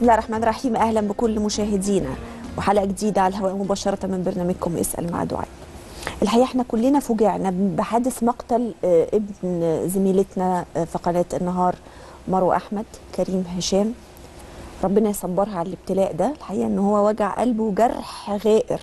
الله الرحمن الرحيم اهلا بكل مشاهدينا وحلقه جديده على الهواء مباشره من برنامجكم اسال مع دعاء الحقيقه احنا كلنا فوجئنا بحادث مقتل آه، ابن زميلتنا آه، في قناه النهار مروه احمد كريم هشام ربنا يصبرها على الابتلاء ده الحقيقه ان هو وجع قلبه وجرح غائر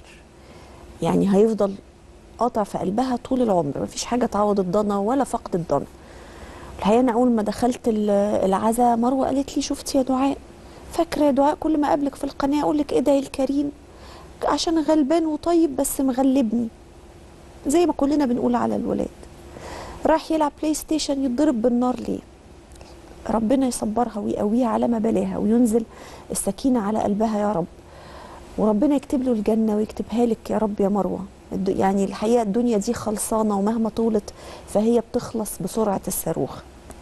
يعني هيفضل قاطع في قلبها طول العمر مفيش حاجه تعوض الضنا ولا فقد الضنا الحقيقه انا اول ما دخلت ال- العزاء مروه قالت لي شفتي يا دعاء فاكره يا دعاء كل ما اقابلك في القناه اقول لك ادعي الكريم عشان غلبان وطيب بس مغلبني زي ما كلنا بنقول على الولاد راح يلعب بلاي ستيشن يتضرب بالنار ليه ربنا يصبرها ويقويها على ما بلاها وينزل السكينه على قلبها يا رب وربنا يكتب له الجنه ويكتبها لك يا رب يا مروه الد- يعني الحقيقه الدنيا دي خلصانه ومهما طولت فهي بتخلص بسرعه الصاروخ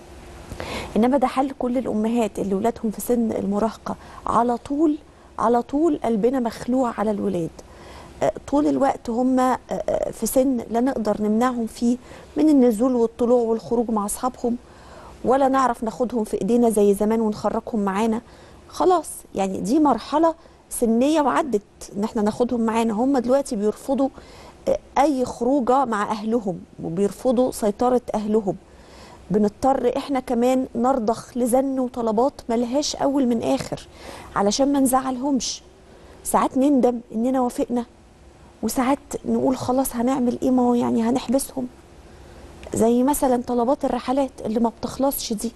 انما ده حل كل الامهات اللي ولادهم في سن المراهقه على طول على طول قلبنا مخلوع على الولاد آه، طول الوقت هم آه، آه، في سن لا نقدر نمنعهم فيه من النزول والطلوع والخروج مع اصحابهم ولا نعرف ناخدهم في ايدينا زي زمان ونخرجهم معانا خلاص يعني دي مرحله سنيه وعدت ان احنا ناخدهم معانا هم دلوقتي بيرفضوا آه، اي خروجه مع اهلهم وبيرفضوا سيطره اهلهم بنضطر احنا كمان نرضخ لزن وطلبات ملهاش اول من اخر علشان ما نزعلهمش ساعات نندم اننا وافقنا وساعات نقول خلاص هنعمل ايه ما هو يعني هنحبسهم زي مثلا طلبات الرحلات اللي ما بتخلصش دي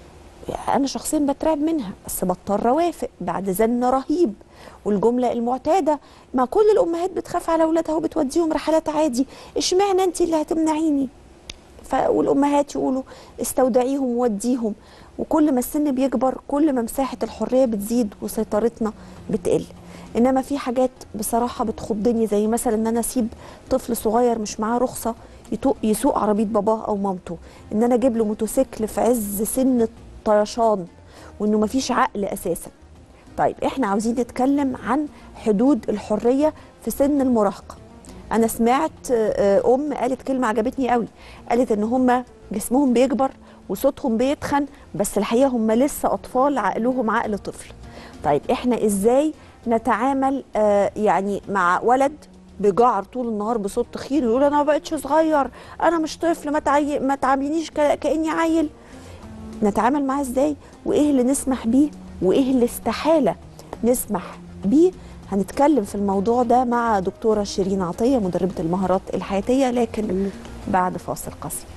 انا شخصيا بترعب منها بس بضطر اوافق بعد زن رهيب والجمله المعتاده ما كل الامهات بتخاف على اولادها وبتوديهم رحلات عادي اشمعنى انت اللي هتمنعيني ف... والامهات يقولوا استودعيهم ووديهم وكل ما السن بيكبر كل ما مساحه الحريه بتزيد وسيطرتنا بتقل انما في حاجات بصراحه بتخضني زي مثلا ان انا اسيب طفل صغير مش معاه رخصه يتوق يسوق عربيه باباه او مامته ان انا اجيب له موتوسيكل في عز سن الطيشان وانه مفيش عقل اساسا طيب احنا عاوزين نتكلم عن حدود الحريه في سن المراهقه انا سمعت آه، آه، ام قالت كلمه عجبتني قوي قالت ان هم جسمهم بيكبر وصوتهم بيتخن بس الحقيقه هم لسه اطفال عقلهم عقل طفل طيب احنا ازاي نتعامل آه، يعني مع ولد بيجعر طول النهار بصوت تخين ويقول انا ما بقتش صغير انا مش طفل ما تعي... ما تعاملينيش ك... كاني عيل نتعامل معاه ازاي وايه اللي نسمح بيه وايه اللي استحاله نسمح بيه هنتكلم في الموضوع ده مع دكتوره شيرين عطيه مدربه المهارات الحياتيه لكن بعد فاصل قصير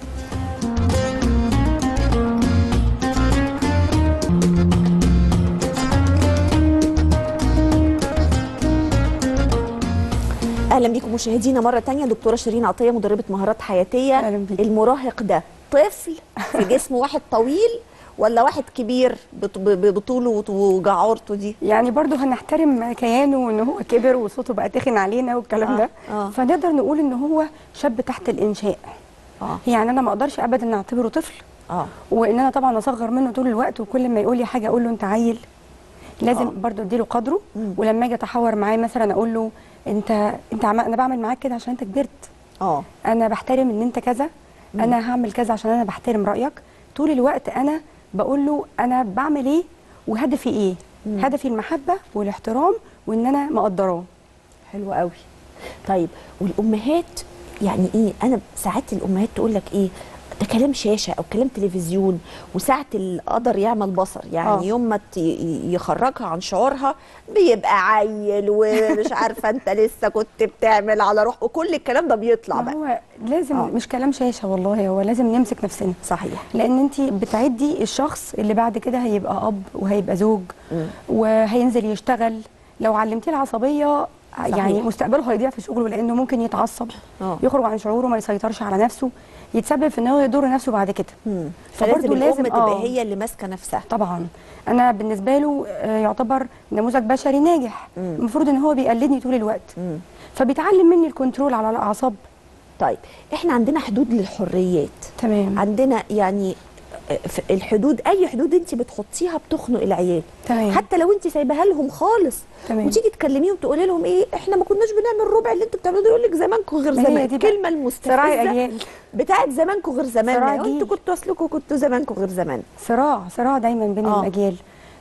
اهلا بيكم مشاهدينا مره تانية دكتوره شيرين عطيه مدربه مهارات حياتيه أهلا بيك. المراهق ده طفل في جسم واحد طويل ولا واحد كبير بط- ب- ب- بطوله وجعورته دي يعني برضو هنحترم كيانه ان هو كبر وصوته بقى تخن علينا والكلام آه، ده آه. فنقدر نقول ان هو شاب تحت الانشاء اه يعني انا ما اقدرش ابدا اعتبره طفل اه وان انا طبعا اصغر منه طول الوقت وكل ما يقول لي حاجه اقول له انت عيل لازم آه. برضو اديله قدره مم. ولما اجي اتحاور معاه مثلا اقول له انت انت عم... انا بعمل معاك كده عشان انت كبرت اه انا بحترم ان انت كذا انا هعمل كذا عشان انا بحترم رايك طول الوقت انا بقول له انا بعمل ايه وهدفي ايه مم. هدفي المحبه والاحترام وان انا مقدراه حلو قوي طيب والامهات يعني ايه انا ساعات الامهات تقول لك ايه ده كلام شاشه او كلام تلفزيون وساعه القدر يعمل بصر يعني آه. يوم ما ت- يخرجها عن شعورها بيبقى عيل ومش عارفه انت لسه كنت بتعمل على روح وكل الكلام ده بيطلع ما بقى هو لازم آه. مش كلام شاشه والله هو لازم نمسك نفسنا صحيح لان انت بتعدي الشخص اللي بعد كده هيبقى اب وهيبقى زوج مم. وهينزل يشتغل لو علمتيه العصبيه صحيح. يعني مستقبله هيضيع في شغله لانه ممكن يتعصب آه. يخرج عن شعوره ما يسيطرش على نفسه يتسبب في ان هو يضر نفسه بعد كده مم. فبرضه فلازم لازم- الام تبقى آه. هي اللي ماسكه نفسها طبعا انا بالنسبه له آه، يعتبر نموذج بشري ناجح مم. المفروض ان هو بيقلدني طول الوقت مم. فبيتعلم مني الكنترول على الاعصاب طيب احنا عندنا حدود للحريات تمام عندنا يعني في الحدود اي حدود انت بتحطيها بتخنق العيال تمام حتى لو انت سايباها لهم خالص تمام. وتيجي تكلميهم تقولي لهم ايه احنا ما كناش بنعمل ربع اللي انتوا بتعملوه ده يقول لك زمانكم غير ما هي زمان دي بقى الكلمه صراع المستفزه الاجيال بتاعت زمانكم غير زمان صراع انتوا جيل. كنتوا اصلكم كنتوا زمانكم غير زمان صراع صراع دايما بين آه. الاجيال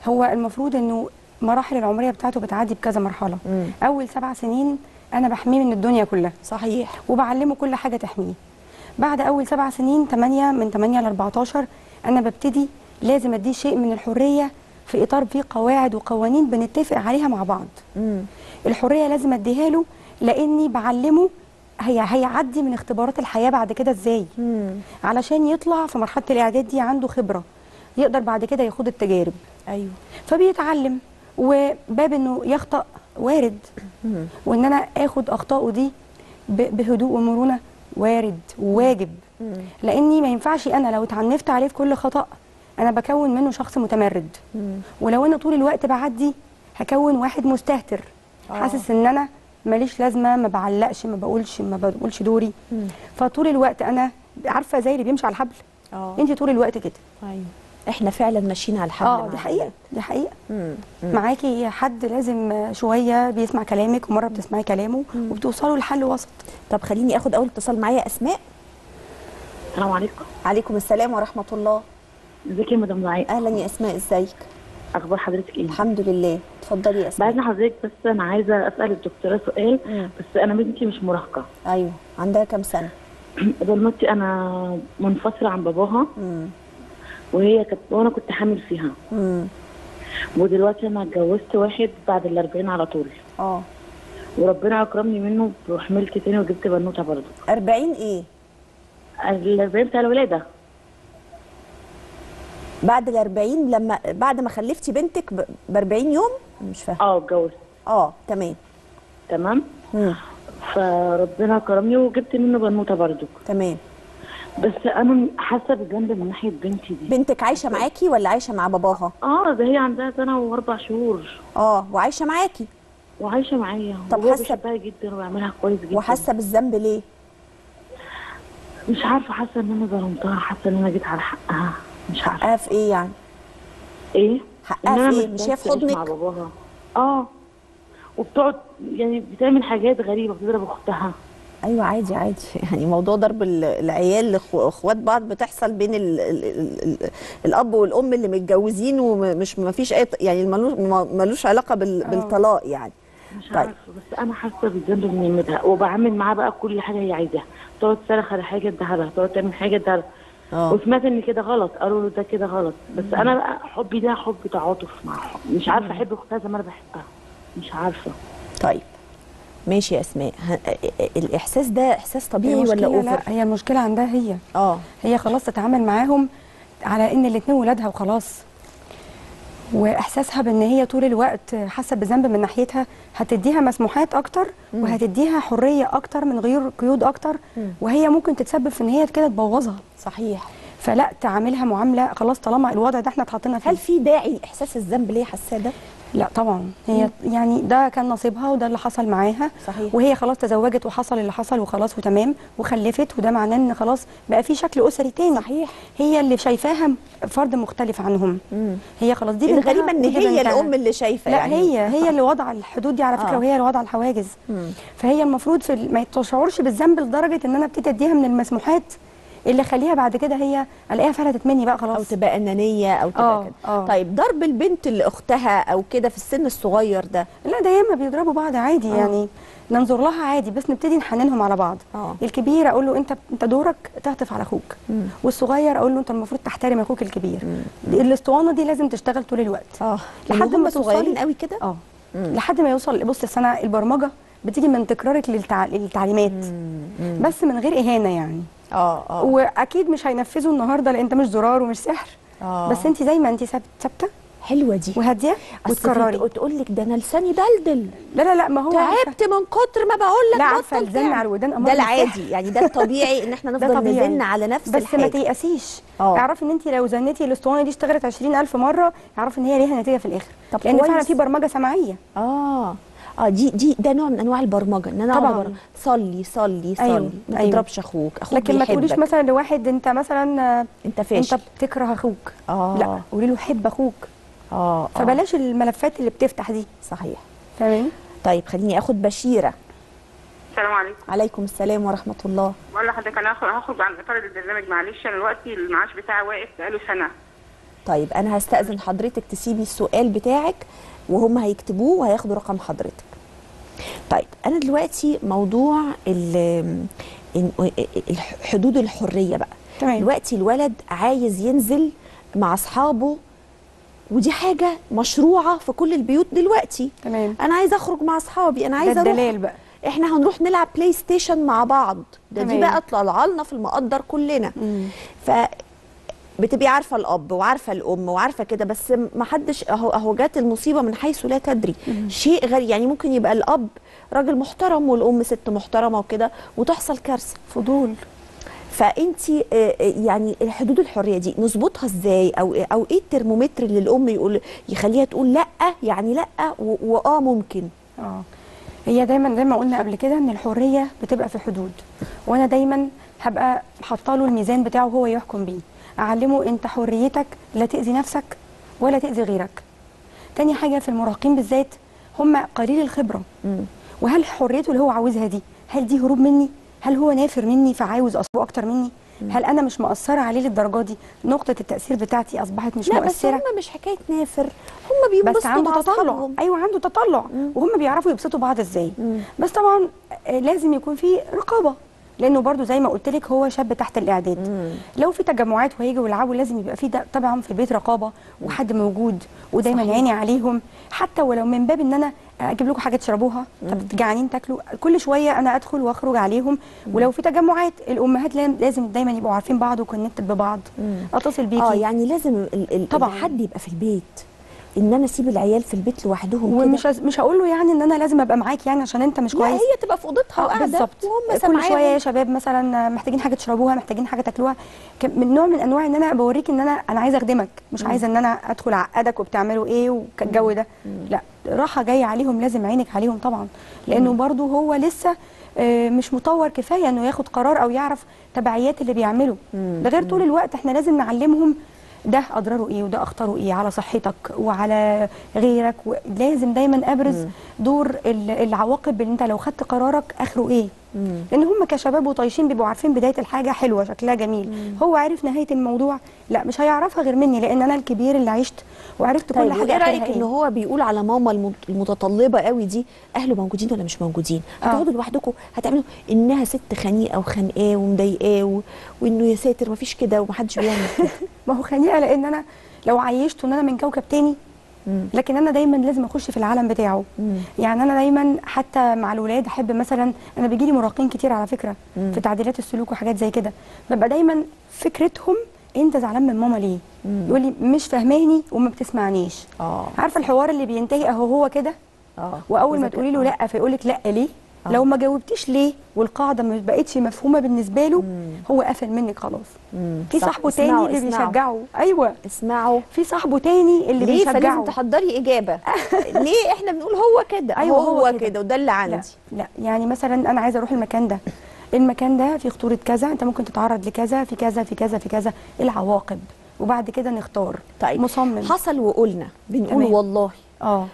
هو المفروض انه مراحل العمريه بتاعته بتعدي بكذا مرحله مم. اول سبع سنين انا بحميه من الدنيا كلها صحيح وبعلمه كل حاجه تحميه بعد اول سبع سنين 8 من 8 ل 14 انا ببتدي لازم اديه شيء من الحريه في اطار فيه قواعد وقوانين بنتفق عليها مع بعض مم. الحريه لازم اديها له لاني بعلمه هي هيعدي من اختبارات الحياه بعد كده ازاي مم. علشان يطلع في مرحله الاعداد دي عنده خبره يقدر بعد كده ياخد التجارب ايوه فبيتعلم وباب انه يخطأ وارد مم. وان انا اخد اخطائه دي ب- بهدوء ومرونه وارد وواجب مم. لاني ما ينفعش انا لو اتعنفت عليه في كل خطأ انا بكون منه شخص متمرد مم. ولو انا طول الوقت بعدي هكون واحد مستهتر آه. حاسس ان انا ماليش لازمه ما بعلقش ما بقولش ما بقولش دوري مم. فطول الوقت انا عارفه زي اللي بيمشي على الحبل اه انت طول الوقت كده ايوه احنا فعلا ماشيين على الحبل اه مع دي حقيقه دي حقيقه مم. مم. معاكي حد لازم شويه بيسمع كلامك ومره بتسمعي كلامه وبتوصلوا لحل وسط طب خليني اخد اول اتصال معايا اسماء السلام عليكم عليكم السلام ورحمه الله ازيك يا مدام دعاء اهلا يا اسماء ازيك اخبار حضرتك ايه الحمد لله اتفضلي يا اسماء بعد حضرتك بس انا عايزه اسال الدكتوره سؤال مم. بس انا بنتي مش مراهقه ايوه عندها كام سنه بنوتي انا منفصله عن باباها مم. وهي كانت وانا كنت حامل فيها مم. ودلوقتي انا اتجوزت واحد بعد ال 40 على طول اه وربنا اكرمني منه وحملت تاني وجبت بنوته برضه 40 ايه ال 40 بتاع الولاده بعد ال 40 لما بعد ما خلفتي بنتك ب 40 يوم مش فاهمه اه اتجوزت اه تمام تمام مم. فربنا كرمني وجبت منه بنوته برضه تمام بس انا حاسه بجنب من ناحيه بنتي دي بنتك عايشه معاكي ولا عايشه مع باباها اه ده هي عندها سنه واربع شهور اه وعايشه معاكي وعايشه معايا طب وهو حاسة- بيحبها جدا وبيعملها كويس جدا وحاسه بالذنب ليه مش عارفه حاسه ان انا ظلمتها حاسه ان انا جيت على حقها مش عارفه حقها في ايه يعني ايه حقها إن أنا في إيه؟ مش هي في بتعيش مع حضنك؟ باباها اه وبتقعد يعني بتعمل حاجات غريبه بتضرب اختها ايوه عادي عادي يعني موضوع ضرب ال- العيال لإخو- اخوات بعض بتحصل بين ال ال ال ال الاب والام اللي متجوزين ومش ما فيش اي ط- يعني ملوش ما- ملوش علاقه بال بالطلاق يعني مش طيب. عارفه بس انا حاسه بالذنب من يمتها وبعمل معاها بقى كل حاجه هي عايزاها تقعد تصرخ على حاجه اديها لها تقعد تعمل حاجه اديها لها اه وسمعت ان كده غلط قالوا له ده كده غلط بس انا بقى حبي ده حب تعاطف معاها مش عارفه احب اختها زي ما انا بحبها مش عارفه طيب ماشي يا اسماء ه- الاحساس ده احساس طبيعي هي ولا مشكلة لا اوفر هي المشكله عندها هي اه هي خلاص تتعامل معاهم على ان الاثنين ولادها وخلاص واحساسها بان هي طول الوقت حاسه بذنب من ناحيتها هتديها مسموحات اكتر وهتديها حريه اكتر من غير قيود اكتر وهي ممكن تتسبب في ان هي كده تبوظها صحيح فلا تعاملها معامله خلاص طالما الوضع ده احنا اتحطينا فيه هل في داعي احساس الذنب ليه حاساه ده لا طبعا هي يعني ده كان نصيبها وده اللي حصل معاها صحيح. وهي خلاص تزوجت وحصل اللي حصل وخلاص وتمام وخلفت وده معناه ان خلاص بقى في شكل اسري تاني صحيح. هي اللي شايفاها فرد مختلف عنهم مم. هي خلاص دي بنتها الغريبه ان ودي هي بنتها. الام اللي شايفه لا يعني هي هي اللي وضع الحدود دي على فكره آه. وهي اللي وضع الحواجز مم. فهي المفروض في ال- ما تشعرش بالذنب لدرجه ان انا ابتدي اديها من المسموحات اللي خليها بعد كده هي الاقيها فلتت مني بقى او خلاص تبقى انانيه او تبقى آه، كده آه. طيب ضرب البنت لاختها او كده في السن الصغير ده لا ده ياما بيضربوا بعض عادي آه. يعني ننظر لها عادي بس نبتدي نحننهم على بعض آه. الكبير اقول له انت انت دورك تعطف على اخوك مم. والصغير اقول له انت المفروض تحترم اخوك الكبير الاسطوانه دي لازم تشتغل طول الوقت اه لحد لحد ما ما صغيرين توصلي- قوي كده اه لحد ما يوصل بص السنه البرمجه بتيجي من تكرارك للتع... للتعليمات بس من غير اهانه يعني اه اه واكيد مش هينفذوا النهارده لان انت مش زرار ومش سحر آه. بس انت زي ما انت ثابت- ثابته حلوه دي وهاديه وتكرري وتقول لك ده انا لساني دلدل لا لا لا ما هو تعبت من كتر ما بقول لك لا، عارفة بطل الزن تعمل. على الودان أمر ده السحر. العادي يعني ده الطبيعي ان احنا ده نفضل طبيعي. نزن على نفس بس ما الحاجه تيأسيش آه. اعرفي ان انت لو زنتي الاسطوانه دي اشتغلت 20000 مره اعرفي ان هي ليها نتيجه في الاخر طب لان كويس. فعلا في برمجه سمعيه اه اه دي دي ده نوع من انواع البرمجه ان انا طبعاً. اقعد أبر- صلي صلي صلي أيوة، ما أيوة. تضربش اخوك اخوك لكن ما تقوليش بيحبك. مثلا لواحد انت مثلا آه، انت فاشل انت بتكره اخوك آه. لا قولي له حب اخوك اه آه. فبلاش الملفات اللي بتفتح دي صحيح تمام طيب خليني اخد بشيره السلام عليكم عليكم السلام ورحمه الله بقول لحضرتك انا هخرج هخرج عن اطار البرنامج معلش انا دلوقتي المعاش بتاعي واقف بقاله سنه طيب انا هستاذن حضرتك تسيبي السؤال بتاعك وهم هيكتبوه وهياخدوا رقم حضرتك طيب انا دلوقتي موضوع ال- ال- حدود الحريه بقى تمام. دلوقتي الولد عايز ينزل مع اصحابه ودي حاجه مشروعه في كل البيوت دلوقتي تمام انا عايزه اخرج مع اصحابي انا ده عايزه اروح الدلال بقى احنا هنروح نلعب بلاي ستيشن مع بعض ده دي تمام. بقى طالعه لنا في المقدر كلنا مم. ف بتبقي عارفه الاب وعارفه الام وعارفه كده بس ما حدش اهو اهو جت المصيبه من حيث لا تدري شيء غير يعني ممكن يبقى الاب راجل محترم والام ست محترمه وكده وتحصل كارثه فضول فانت يعني الحدود الحريه دي نظبطها ازاي او او ايه الترمومتر اللي الام يقول يخليها تقول لا يعني لا و- واه ممكن اه هي دايما زي ما قلنا قبل كده ان الحريه بتبقى في حدود وانا دايما هبقى حاطه له الميزان بتاعه هو يحكم بيه اعلمه انت حريتك لا تاذي نفسك ولا تاذي غيرك تاني حاجه في المراهقين بالذات هم قليل الخبره وهل حريته اللي هو عاوزها دي هل دي هروب مني هل هو نافر مني فعاوز اصبه اكتر مني هل انا مش مأثره عليه للدرجه دي نقطه التاثير بتاعتي اصبحت مش لا بس مؤثره هم مش حكايه نافر هم بينبسطوا بس عنده مع تطلع أصحابهم. ايوه عنده تطلع وهم بيعرفوا يبسطوا بعض ازاي مم. بس طبعا آه، لازم يكون في رقابه لانه برضو زي ما قلت لك هو شاب تحت الاعداد مم. لو في تجمعات وهيجوا يلعبوا لازم يبقى في ده طبعا في البيت رقابه وحد موجود ودايما صحيح. عيني عليهم حتى ولو من باب ان انا اجيب لكم حاجه تشربوها طب جعانين تاكلوا كل شويه انا ادخل واخرج عليهم ولو في تجمعات الامهات لازم- لازم دايما يبقوا عارفين بعض وكونكتد ببعض مم. اتصل بيكي اه يعني لازم ال ال طبعاً. حد يبقى في البيت ان انا اسيب العيال في البيت لوحدهم ومش كده هز- مش هقول له يعني ان انا لازم ابقى معاك يعني عشان انت مش لا كويس هي تبقى في اوضتها اه وقاعده بالظبط وهم كل شويه يا سامعاهم شباب مثلا محتاجين حاجه تشربوها محتاجين حاجه تاكلوها ك- من نوع من انواع ان انا بوريك ان انا انا عايزه اخدمك مش عايزه ان انا ادخل اعقدك وبتعملوا ايه والجو ده لا راحه جايه عليهم لازم عينك عليهم طبعا لانه برضو هو لسه آه، مش مطور كفايه انه ياخد قرار او يعرف تبعيات اللي بيعمله ده غير طول الوقت احنا لازم نعلمهم ده اضراره ايه وده اخطاره ايه على صحتك وعلى غيرك ولازم دايما ابرز دور ال- العواقب اللي انت لو خدت قرارك اخره ايه لان هم كشباب وطايشين بيبقوا عارفين بدايه الحاجه حلوه شكلها جميل هو عارف نهايه الموضوع لا مش هيعرفها غير مني لان انا الكبير اللي عشت وعرفت طيب كل حاجه وايه رايك آخرها ان هو بيقول على ماما المت- المتطلبه قوي دي اهله موجودين ولا مش موجودين آه. هتقعدوا لوحدكم هتعملوا انها ست خنيقه وخانقاه ومضايقاه و... وانه يا ساتر مفيش كده ومحدش بيعمل كده ما هو خنيقه لان انا لو عيشته ان انا من كوكب تاني مم. لكن انا دايما لازم اخش في العالم بتاعه مم. يعني انا دايما حتى مع الولاد احب مثلا انا بيجي لي مراهقين كتير على فكره مم. في تعديلات السلوك وحاجات زي كده ببقى دايما فكرتهم انت زعلان من ماما ليه مم. يقول لي مش فاهماني وما بتسمعنيش اه عارفه الحوار اللي بينتهي اهو هو كده اه واول ما إذا تقولي كان- له لا فيقول لك لا ليه آه. لو ما جاوبتيش ليه والقاعده ما بقتش مفهومه بالنسبه له مم. هو قفل منك خلاص مم. في صح. صاحبه اسمعوا- تاني اللي اسمعوا. بيشجعه ايوه اسمعوا في صاحبه تاني اللي ليه فلازم بيشجعه تحضري اجابه ليه احنا بنقول هو كده أيوة، هو, هو هو كده. كده وده اللي لا عندي لا يعني مثلا انا عايزه اروح المكان ده المكان ده فيه خطوره كذا انت ممكن تتعرض لكذا في كذا في كذا في كذا العواقب وبعد كده نختار طيب مصمم حصل وقلنا بنقول تمام. والله اه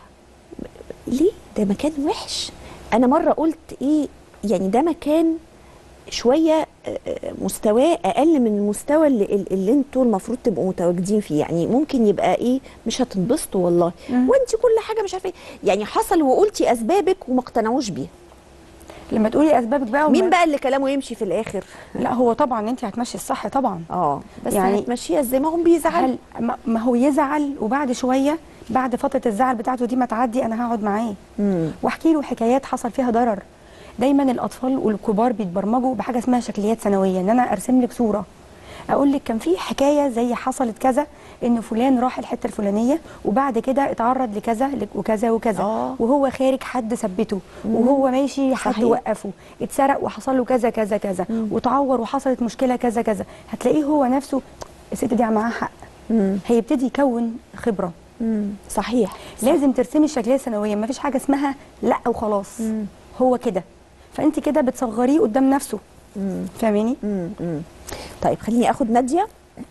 ليه ده مكان وحش انا مره قلت ايه يعني ده مكان شويه آه، آه، مستواه اقل من المستوى اللي, اللي انتوا المفروض تبقوا متواجدين فيه يعني ممكن يبقى ايه مش هتنبسطوا والله مم. وانت كل حاجه مش عارفه إيه. يعني حصل وقلتي اسبابك وما اقتنعوش بيها لما تقولي اسبابك بقى وما- مين بقى اللي كلامه يمشي في الاخر لا هو طبعا انت هتمشي الصح طبعا اه بس يعني- يعني هتمشيها ازاي ما هم بيزعلوا هل ما- ما هو يزعل وبعد شويه بعد فتره الزعل بتاعته دي ما تعدي انا هقعد معاه مم. واحكي له حكايات حصل فيها ضرر دايما الاطفال والكبار بيتبرمجوا بحاجه اسمها شكليات سنويه ان انا ارسم لك صوره اقول لك كان في حكايه زي حصلت كذا ان فلان راح الحته الفلانيه وبعد كده اتعرض لكذا لك- وكذا وكذا آه. وهو خارج حد ثبته وهو ماشي حد صحيح. وقفه اتسرق وحصل له كذا كذا كذا وتعور وحصلت مشكله كذا كذا هتلاقيه هو نفسه الست دي معاها حق مم. هيبتدي يكون خبره مم. صحيح لازم ترسمي الشكليه السنويه مفيش حاجه اسمها لا وخلاص مم. هو كده فانت كده بتصغريه قدام نفسه مم. فاهماني مم. مم. طيب خليني اخد ناديه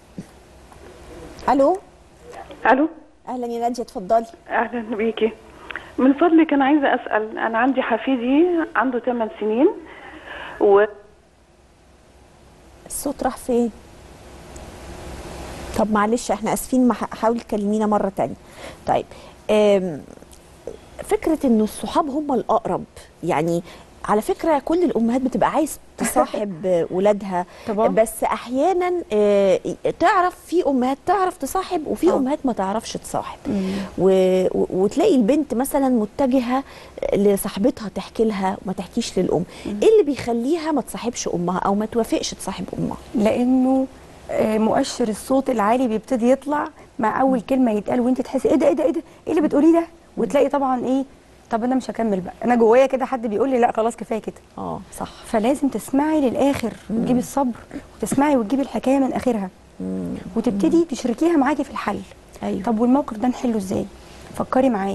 الو الو اهلا يا ناديه اتفضلي اهلا بيكي من فضلك انا عايزه اسال انا عندي حفيدي عنده 8 سنين و الصوت راح فين طب معلش احنا اسفين ما ح- حاول تكلمينا مره تانية طيب آم، فكره انه الصحاب هم الاقرب يعني على فكره كل الامهات بتبقى عايز تصاحب ولادها طبعا. بس احيانا آه، تعرف في امهات تعرف تصاحب وفي آه. امهات ما تعرفش تصاحب و... و- وتلاقي البنت مثلا متجهه لصاحبتها تحكي لها وما تحكيش للام ايه اللي بيخليها ما تصاحبش امها او ما توافقش تصاحب امها لانه آه، مؤشر الصوت العالي بيبتدي يطلع مع اول كلمه يتقال وانت تحسي ايه ده ايه ده ايه ده ايه اللي بتقوليه ده وتلاقي طبعا ايه طب انا مش هكمل بقى انا جوايا كده حد بيقول لي لا خلاص كفايه كده اه صح فلازم تسمعي للاخر وتجيبي الصبر وتسمعي وتجيبي الحكايه من اخرها وتبتدي تشركيها معاكي في الحل ايوه طب والموقف ده نحله ازاي فكري معاه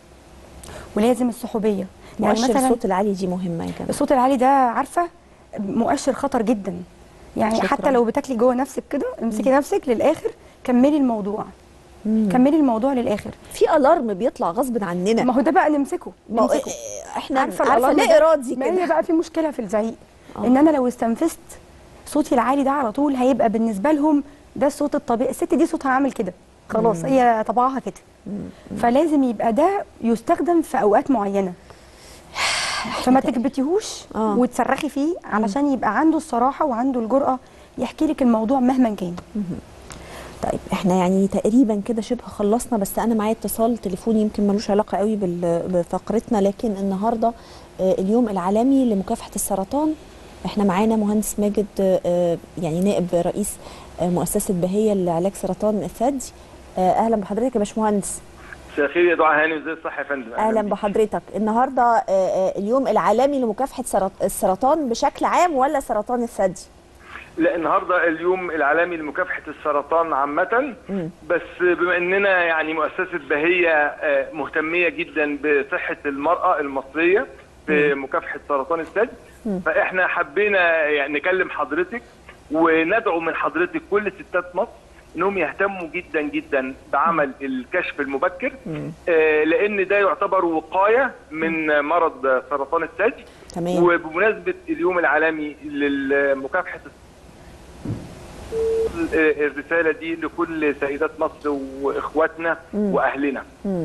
ولازم الصحوبيه يعني مؤشر مثلا الصوت العالي دي مهمه يا جماعه الصوت العالي ده عارفه مؤشر خطر جدا يعني شكراً. حتى لو بتاكلي جوه نفسك كده امسكي نفسك للاخر كملي الموضوع كملي الموضوع للاخر في الارم بيطلع غصب عننا ما هو ده بقى نمسكه ما هو نمسكه احنا عارفه عارفه الألارم لا ده؟ ارادي ما هي كده بقى في مشكله في الزعيق آه. ان انا لو استنفذت صوتي العالي ده على طول هيبقى بالنسبه لهم ده الصوت الطبيعي الست دي صوتها عامل كده خلاص هي طبعها كده فلازم يبقى ده يستخدم في اوقات معينه فما تكبتيهوش آه. وتصرخي فيه علشان يبقى عنده الصراحه وعنده الجرأه يحكي لك الموضوع مهما كان طيب احنا يعني تقريبا كده شبه خلصنا بس انا معايا اتصال تليفوني يمكن ملوش علاقه قوي بال- بفقرتنا لكن النهارده آه، اليوم العالمي لمكافحه السرطان احنا معانا مهندس ماجد آه، يعني نائب رئيس آه، مؤسسه بهيه لعلاج سرطان الثدي آه، اهلا بحضرتك يا باشمهندس مساء الخير يا دعاء هاني وزي الصحه يا فندم اهلا بيك. بحضرتك النهارده آه، آه، اليوم العالمي لمكافحه سرط- السرطان بشكل عام ولا سرطان الثدي لا النهارده اليوم العالمي لمكافحه السرطان عامه بس بما اننا يعني مؤسسه بهيه آه، مهتميه جدا بصحه المراه المصريه في مكافحه سرطان الثدي فاحنا حبينا يعني نكلم حضرتك وندعو من حضرتك كل ستات مصر انهم يهتموا جدا جدا بعمل الكشف المبكر آه، لان ده يعتبر وقايه من مرض سرطان الثدي تمام وبمناسبه اليوم العالمي لمكافحه الرساله دي لكل سيدات مصر واخواتنا واهلنا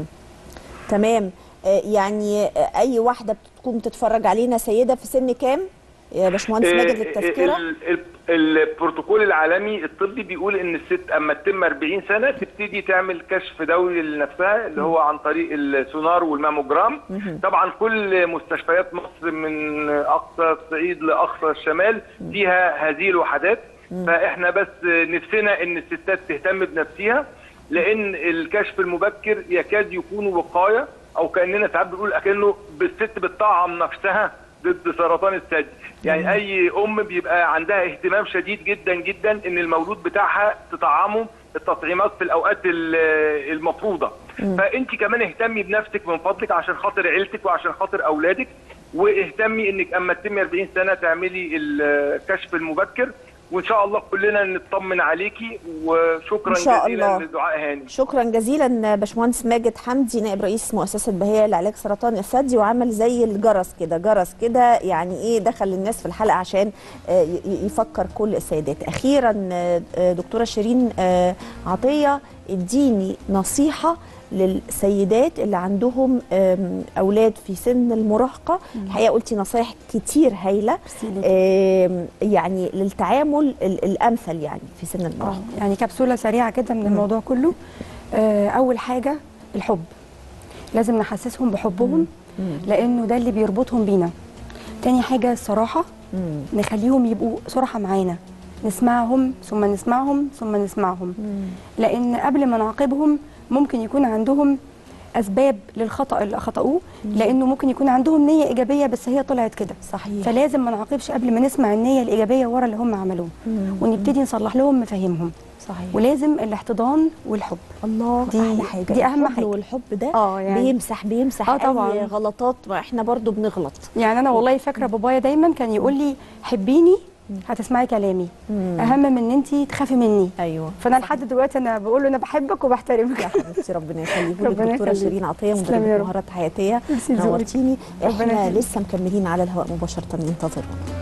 تمام آه، يعني آه، اي واحده بتكون بتتفرج علينا سيده في سن كام يا باشمهندس ماجد للتذكره ال- ال- البروتوكول العالمي الطبي بيقول ان الست اما تتم 40 سنه تبتدي تعمل كشف دوري لنفسها اللي هو عن طريق السونار والماموجرام طبعا كل مستشفيات مصر من اقصى الصعيد لاقصى الشمال فيها هذه الوحدات فاحنا بس نفسنا ان الستات تهتم بنفسها لان الكشف المبكر يكاد يكون وقايه او كاننا ساعات بنقول اكنه بالست بتطعم نفسها ضد سرطان الثدي يعني اي ام بيبقى عندها اهتمام شديد جدا جدا ان المولود بتاعها تطعمه التطعيمات في الاوقات ال- المفروضه فانت كمان اهتمي بنفسك من فضلك عشان خاطر عيلتك وعشان خاطر اولادك واهتمي انك اما تتمي 40 سنه تعملي الكشف المبكر وان شاء الله كلنا نطمن عليكي وشكرا إن شاء جزيلا الله. لدعاء هاني شكرا جزيلا باشمهندس ماجد حمدي نائب رئيس مؤسسه بهيه لعلاج سرطان الثدي وعمل زي الجرس كده جرس كده يعني ايه دخل الناس في الحلقه عشان آه، ي- يفكر كل السيدات اخيرا آه، آه، دكتوره شيرين آه، عطيه اديني نصيحه للسيدات اللي عندهم آم، اولاد في سن المراهقه الحقيقه قلتي نصايح كتير هايله ميرسي ليكي. آم، يعني للتعامل ال- الامثل يعني في سن اه المراهقه يعني كبسوله سريعه كده من الموضوع كله آه اول حاجه الحب لازم نحسسهم بحبهم لانه ده اللي بيربطهم بينا تاني حاجه الصراحه نخليهم يبقوا صراحه معانا نسمعهم ثم نسمعهم ثم نسمعهم لان قبل ما نعاقبهم ممكن يكون عندهم اسباب للخطا اللي خطأوه لانه ممكن يكون عندهم نيه ايجابيه بس هي طلعت كده صحيح فلازم ما نعاقبش قبل ما نسمع النيه الايجابيه ورا اللي هم عملوه ونبتدي نصلح لهم مفاهيمهم صحيح ولازم الاحتضان والحب الله دي- احلى حاجه دي أهم الحب حاجة. والحب ده آه، يعني- بيمسح بيمسح آه، طبعاً. اي غلطات ما احنا برضو بنغلط يعني انا والله فاكره بابايا دايما كان يقول لي حبيني هتسمعي كلامي اهم من ان انت تخافي مني ايوه فانا لحد دلوقتي انا بقول له انا بحبك وبحترمك يا حبيبتي ربنا يخليك لك ربنا دكتوره يخليك. شيرين عطيه تسلمي يا مدربه رب. مهارات حياتيه ميرسي ذوقك. نورتيني ربنا احنا يخليك. لسه مكملين على الهواء مباشره انتظرونا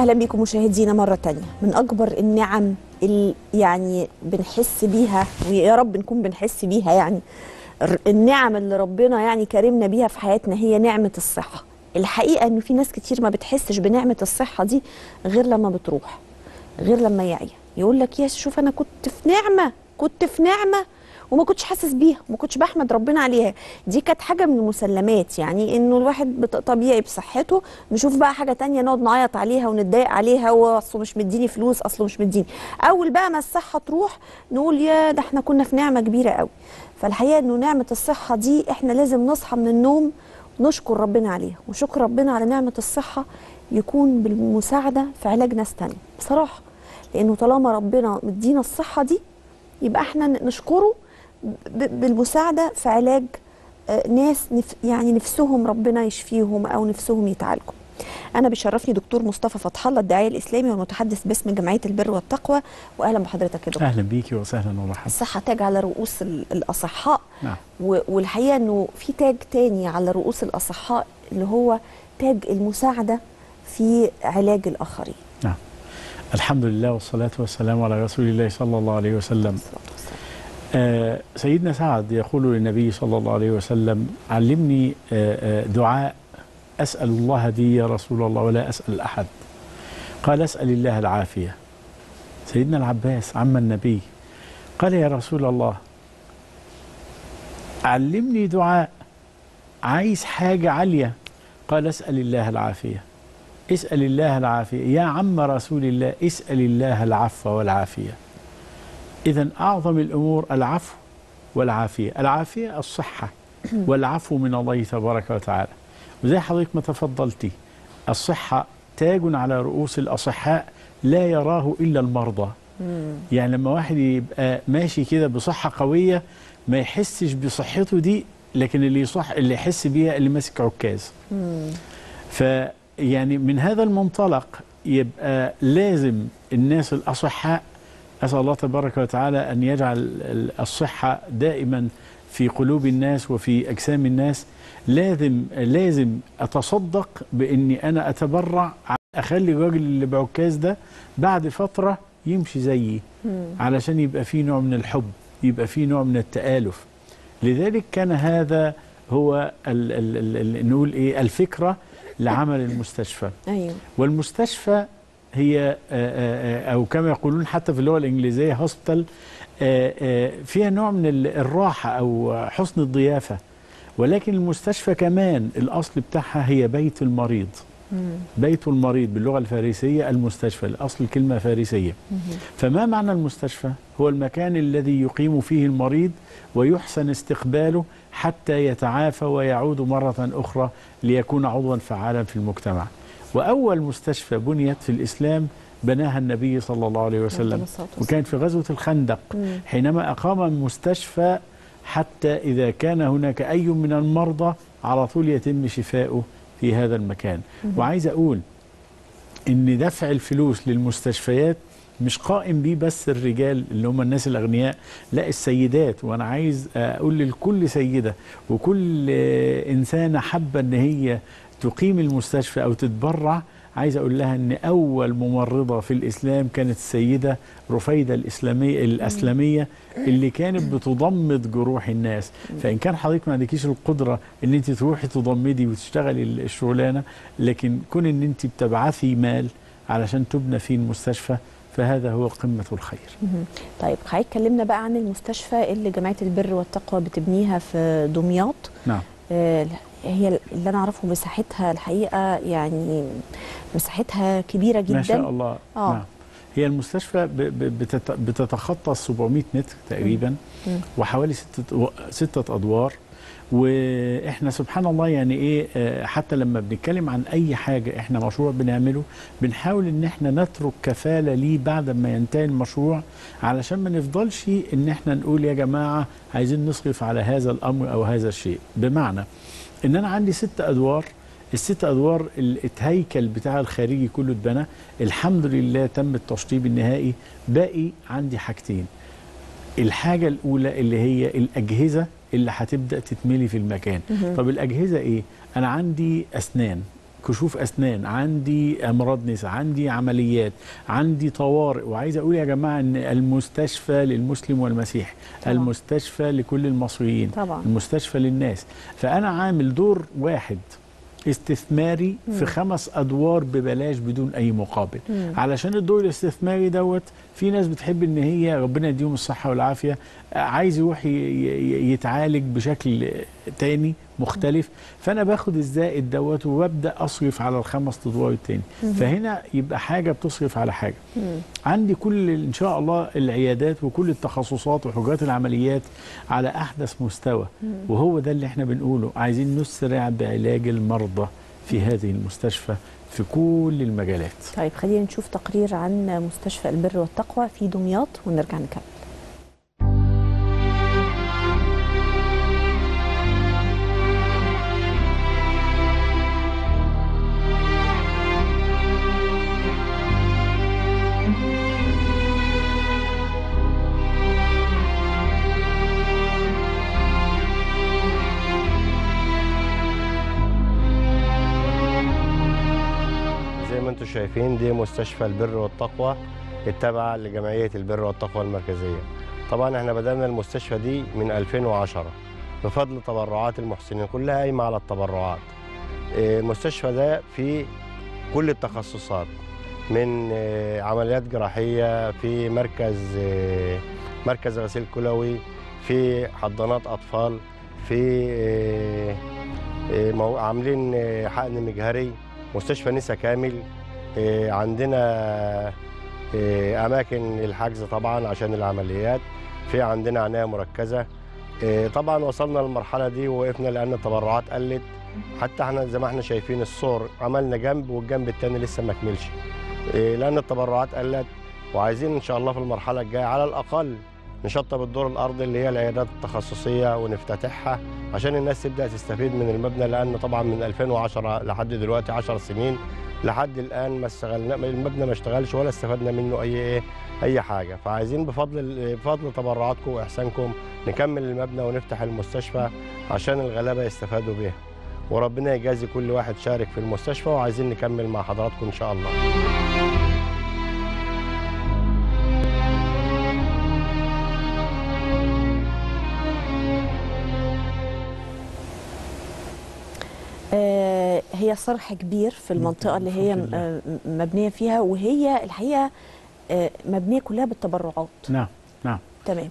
اهلا بكم مشاهدينا مره تانية من اكبر النعم اللي يعني بنحس بيها ويا رب نكون بنحس بيها يعني الر- النعم اللي ربنا يعني كرمنا بيها في حياتنا هي نعمه الصحه الحقيقه انه في ناس كتير ما بتحسش بنعمه الصحه دي غير لما بتروح غير لما يعيا يقول لك يا شوف انا كنت في نعمه كنت في نعمه وما كنتش حاسس بيها وما كنتش بحمد ربنا عليها دي كانت حاجه من المسلمات يعني انه الواحد بت- طبيعي بصحته نشوف بقى حاجه تانية نقعد نعيط عليها ونتضايق عليها واصله مش مديني فلوس اصله مش مديني اول بقى ما الصحه تروح نقول يا ده احنا كنا في نعمه كبيره قوي فالحقيقه انه نعمه الصحه دي احنا لازم نصحى من النوم نشكر ربنا عليها وشكر ربنا على نعمه الصحه يكون بالمساعده في علاج ناس تانية بصراحه لانه طالما ربنا مدينا الصحه دي يبقى احنا نشكره ب- بالمساعده في علاج آه، ناس نف يعني نفسهم ربنا يشفيهم او نفسهم يتعالجوا. انا بيشرفني دكتور مصطفى فتح الله الداعيه الاسلامي والمتحدث باسم جمعيه البر والتقوى واهلا بحضرتك يا دكتور. اهلا بيكي وسهلا ومرحبا الصحه تاج على رؤوس ال- الاصحاء نعم و- والحقيقه انه في تاج تاني على رؤوس الاصحاء اللي هو تاج المساعده في علاج الاخرين. نعم الحمد لله والصلاة والسلام على رسول الله صلى الله عليه وسلم الصلاة والسلام. آه سيدنا سعد يقول للنبي صلى الله عليه وسلم علمني آه آه دعاء أسأل الله به يا رسول الله ولا أسأل أحد قال أسأل الله العافية سيدنا العباس عم النبي قال يا رسول الله علمني دعاء عايز حاجة عالية قال اسأل الله العافية اسأل الله العافية يا عم رسول الله اسأل الله العفو والعافية إذا أعظم الأمور العفو والعافية العافية الصحة والعفو من الله تبارك وتعالى وزي حضرتك ما تفضلتي الصحة تاج على رؤوس الأصحاء لا يراه إلا المرضى مم. يعني لما واحد يبقى ماشي كده بصحة قوية ما يحسش بصحته دي لكن اللي يصح اللي يحس بيها اللي ماسك عكاز مم. فيعني من هذا المنطلق يبقى لازم الناس الأصحاء أسأل الله تبارك وتعالى أن يجعل ال- الصحة دائما في قلوب الناس وفي أجسام الناس لازم لازم أتصدق بإني أنا أتبرع أخلي الراجل اللي بعكاز ده بعد فترة يمشي زيي مم. علشان يبقى في نوع من الحب يبقى في نوع من التآلف لذلك كان هذا هو ال ال ال ال نقول ايه الفكره لعمل المستشفى ايوه والمستشفى هي آه، آه، آه، او كما يقولون حتى في اللغه الانجليزيه هوسبيتال فيها نوع من ال- الراحه او حسن الضيافه ولكن المستشفى كمان الاصل بتاعها هي بيت المريض مم. بيت المريض باللغه الفارسيه المستشفى الاصل الكلمه فارسيه مم. فما معنى المستشفى؟ هو المكان الذي يقيم فيه المريض ويحسن استقباله حتى يتعافى ويعود مرة أخرى ليكون عضوا فعالا في المجتمع وأول مستشفى بنيت في الإسلام بناها النبي صلى الله عليه وسلم عليه الصلاة والسلام. وكانت في غزوة الخندق مم. حينما أقام مستشفى حتى إذا كان هناك أي من المرضى على طول يتم شفاؤه في هذا المكان وعايز أقول ان دفع الفلوس للمستشفيات مش قائم بيه بس الرجال اللي هم الناس الاغنياء لا السيدات وانا عايز اقول لكل سيده وكل آه، انسانه حابه ان هي تقيم المستشفى او تتبرع عايز اقول لها ان اول ممرضه في الاسلام كانت السيده رفيده الاسلاميه الاسلاميه اللي كانت بتضمد جروح الناس فان كان حضرتك ما عندكيش القدره ان انت تروحي تضمدي وتشتغلي الشغلانه لكن كون ان انت بتبعثي مال علشان تبنى فيه المستشفى فهذا هو قمه الخير مهم. طيب حضرتك اتكلمنا بقى عن المستشفى اللي جمعيه البر والتقوى بتبنيها في دمياط نعم آه، هي اللي انا اعرفه مساحتها الحقيقه يعني مساحتها كبيره جدا ما شاء الله آه. نعم هي المستشفى ب- ب- بتت- بتتخطى 700 متر تقريبا مم. وحوالي ستة, ستة أدوار واحنا سبحان الله يعني ايه آه، حتى لما بنتكلم عن اي حاجه احنا مشروع بنعمله بنحاول ان احنا نترك كفاله ليه بعد ما ينتهي المشروع علشان ما نفضلش ان احنا نقول يا جماعه عايزين نصرف على هذا الامر او هذا الشيء بمعنى ان انا عندي ست ادوار الست ادوار الهيكل بتاع الخارجي كله اتبنى الحمد لله تم التشطيب النهائي باقي عندي حاجتين الحاجه الاولى اللي هي الاجهزه اللي هتبدا تتملي في المكان مهم. طب الاجهزه ايه انا عندي اسنان كشوف اسنان عندي امراض نساء عندي عمليات عندي طوارئ وعايز اقول يا جماعه ان المستشفى للمسلم والمسيحي طبعا. المستشفى لكل المصريين طبعا. المستشفى للناس فانا عامل دور واحد استثماري في خمس ادوار ببلاش بدون اي مقابل علشان الدور الاستثماري دوت في ناس بتحب ان هي ربنا يديهم الصحه والعافيه آه، عايز يروح ي- ي- يتعالج بشكل تاني مختلف فانا باخد الزائد دوت وببدا اصرف على الخمس ادوار التاني فهنا يبقى حاجه بتصرف على حاجه عندي كل ان شاء الله العيادات وكل التخصصات وحجرات العمليات على احدث مستوى وهو ده اللي احنا بنقوله عايزين نسرع بعلاج المرضى في هذه المستشفى في كل المجالات طيب خلينا نشوف تقرير عن مستشفى البر والتقوى في دمياط ونرجع نكمل زي ما انتم شايفين دي مستشفى البر والتقوى التابعة لجمعية البر والتقوى المركزية طبعا احنا بدأنا المستشفى دي من 2010 بفضل تبرعات المحسنين كلها قايمة على التبرعات اه، المستشفى ده فيه كل التخصصات من اه، عمليات جراحية في مركز اه، مركز غسيل كلوي في حضانات أطفال في اه، اه، مو- عاملين اه، حقن مجهري مستشفى نسا كامل إيه، عندنا إيه، أماكن الحجز طبعا عشان العمليات في عندنا عناية مركزة إيه، طبعا وصلنا للمرحلة دي ووقفنا لأن التبرعات قلت حتى احنا زي ما احنا شايفين الصور عملنا جنب والجنب التاني لسه ما كملش إيه، لأن التبرعات قلت وعايزين إن شاء الله في المرحلة الجاية على الأقل نشطب الدور الأرضي اللي هي العيادات التخصصية ونفتتحها عشان الناس تبدأ تستفيد من المبنى لأن طبعا من 2010 لحد دلوقتي 10 سنين لحد الان ما استغلنا المبنى ما اشتغلش ولا استفدنا منه اي ايه اي حاجه فعايزين بفضل بفضل تبرعاتكم واحسانكم نكمل المبنى ونفتح المستشفى عشان الغلابه يستفادوا بيها وربنا يجازي كل واحد شارك في المستشفى وعايزين نكمل مع حضراتكم ان شاء الله آه، هي صرح كبير في المنطقة اللي هي الحمد لله. آه، مبنية فيها وهي الحقيقة آه، مبنية كلها بالتبرعات نعم نعم تمام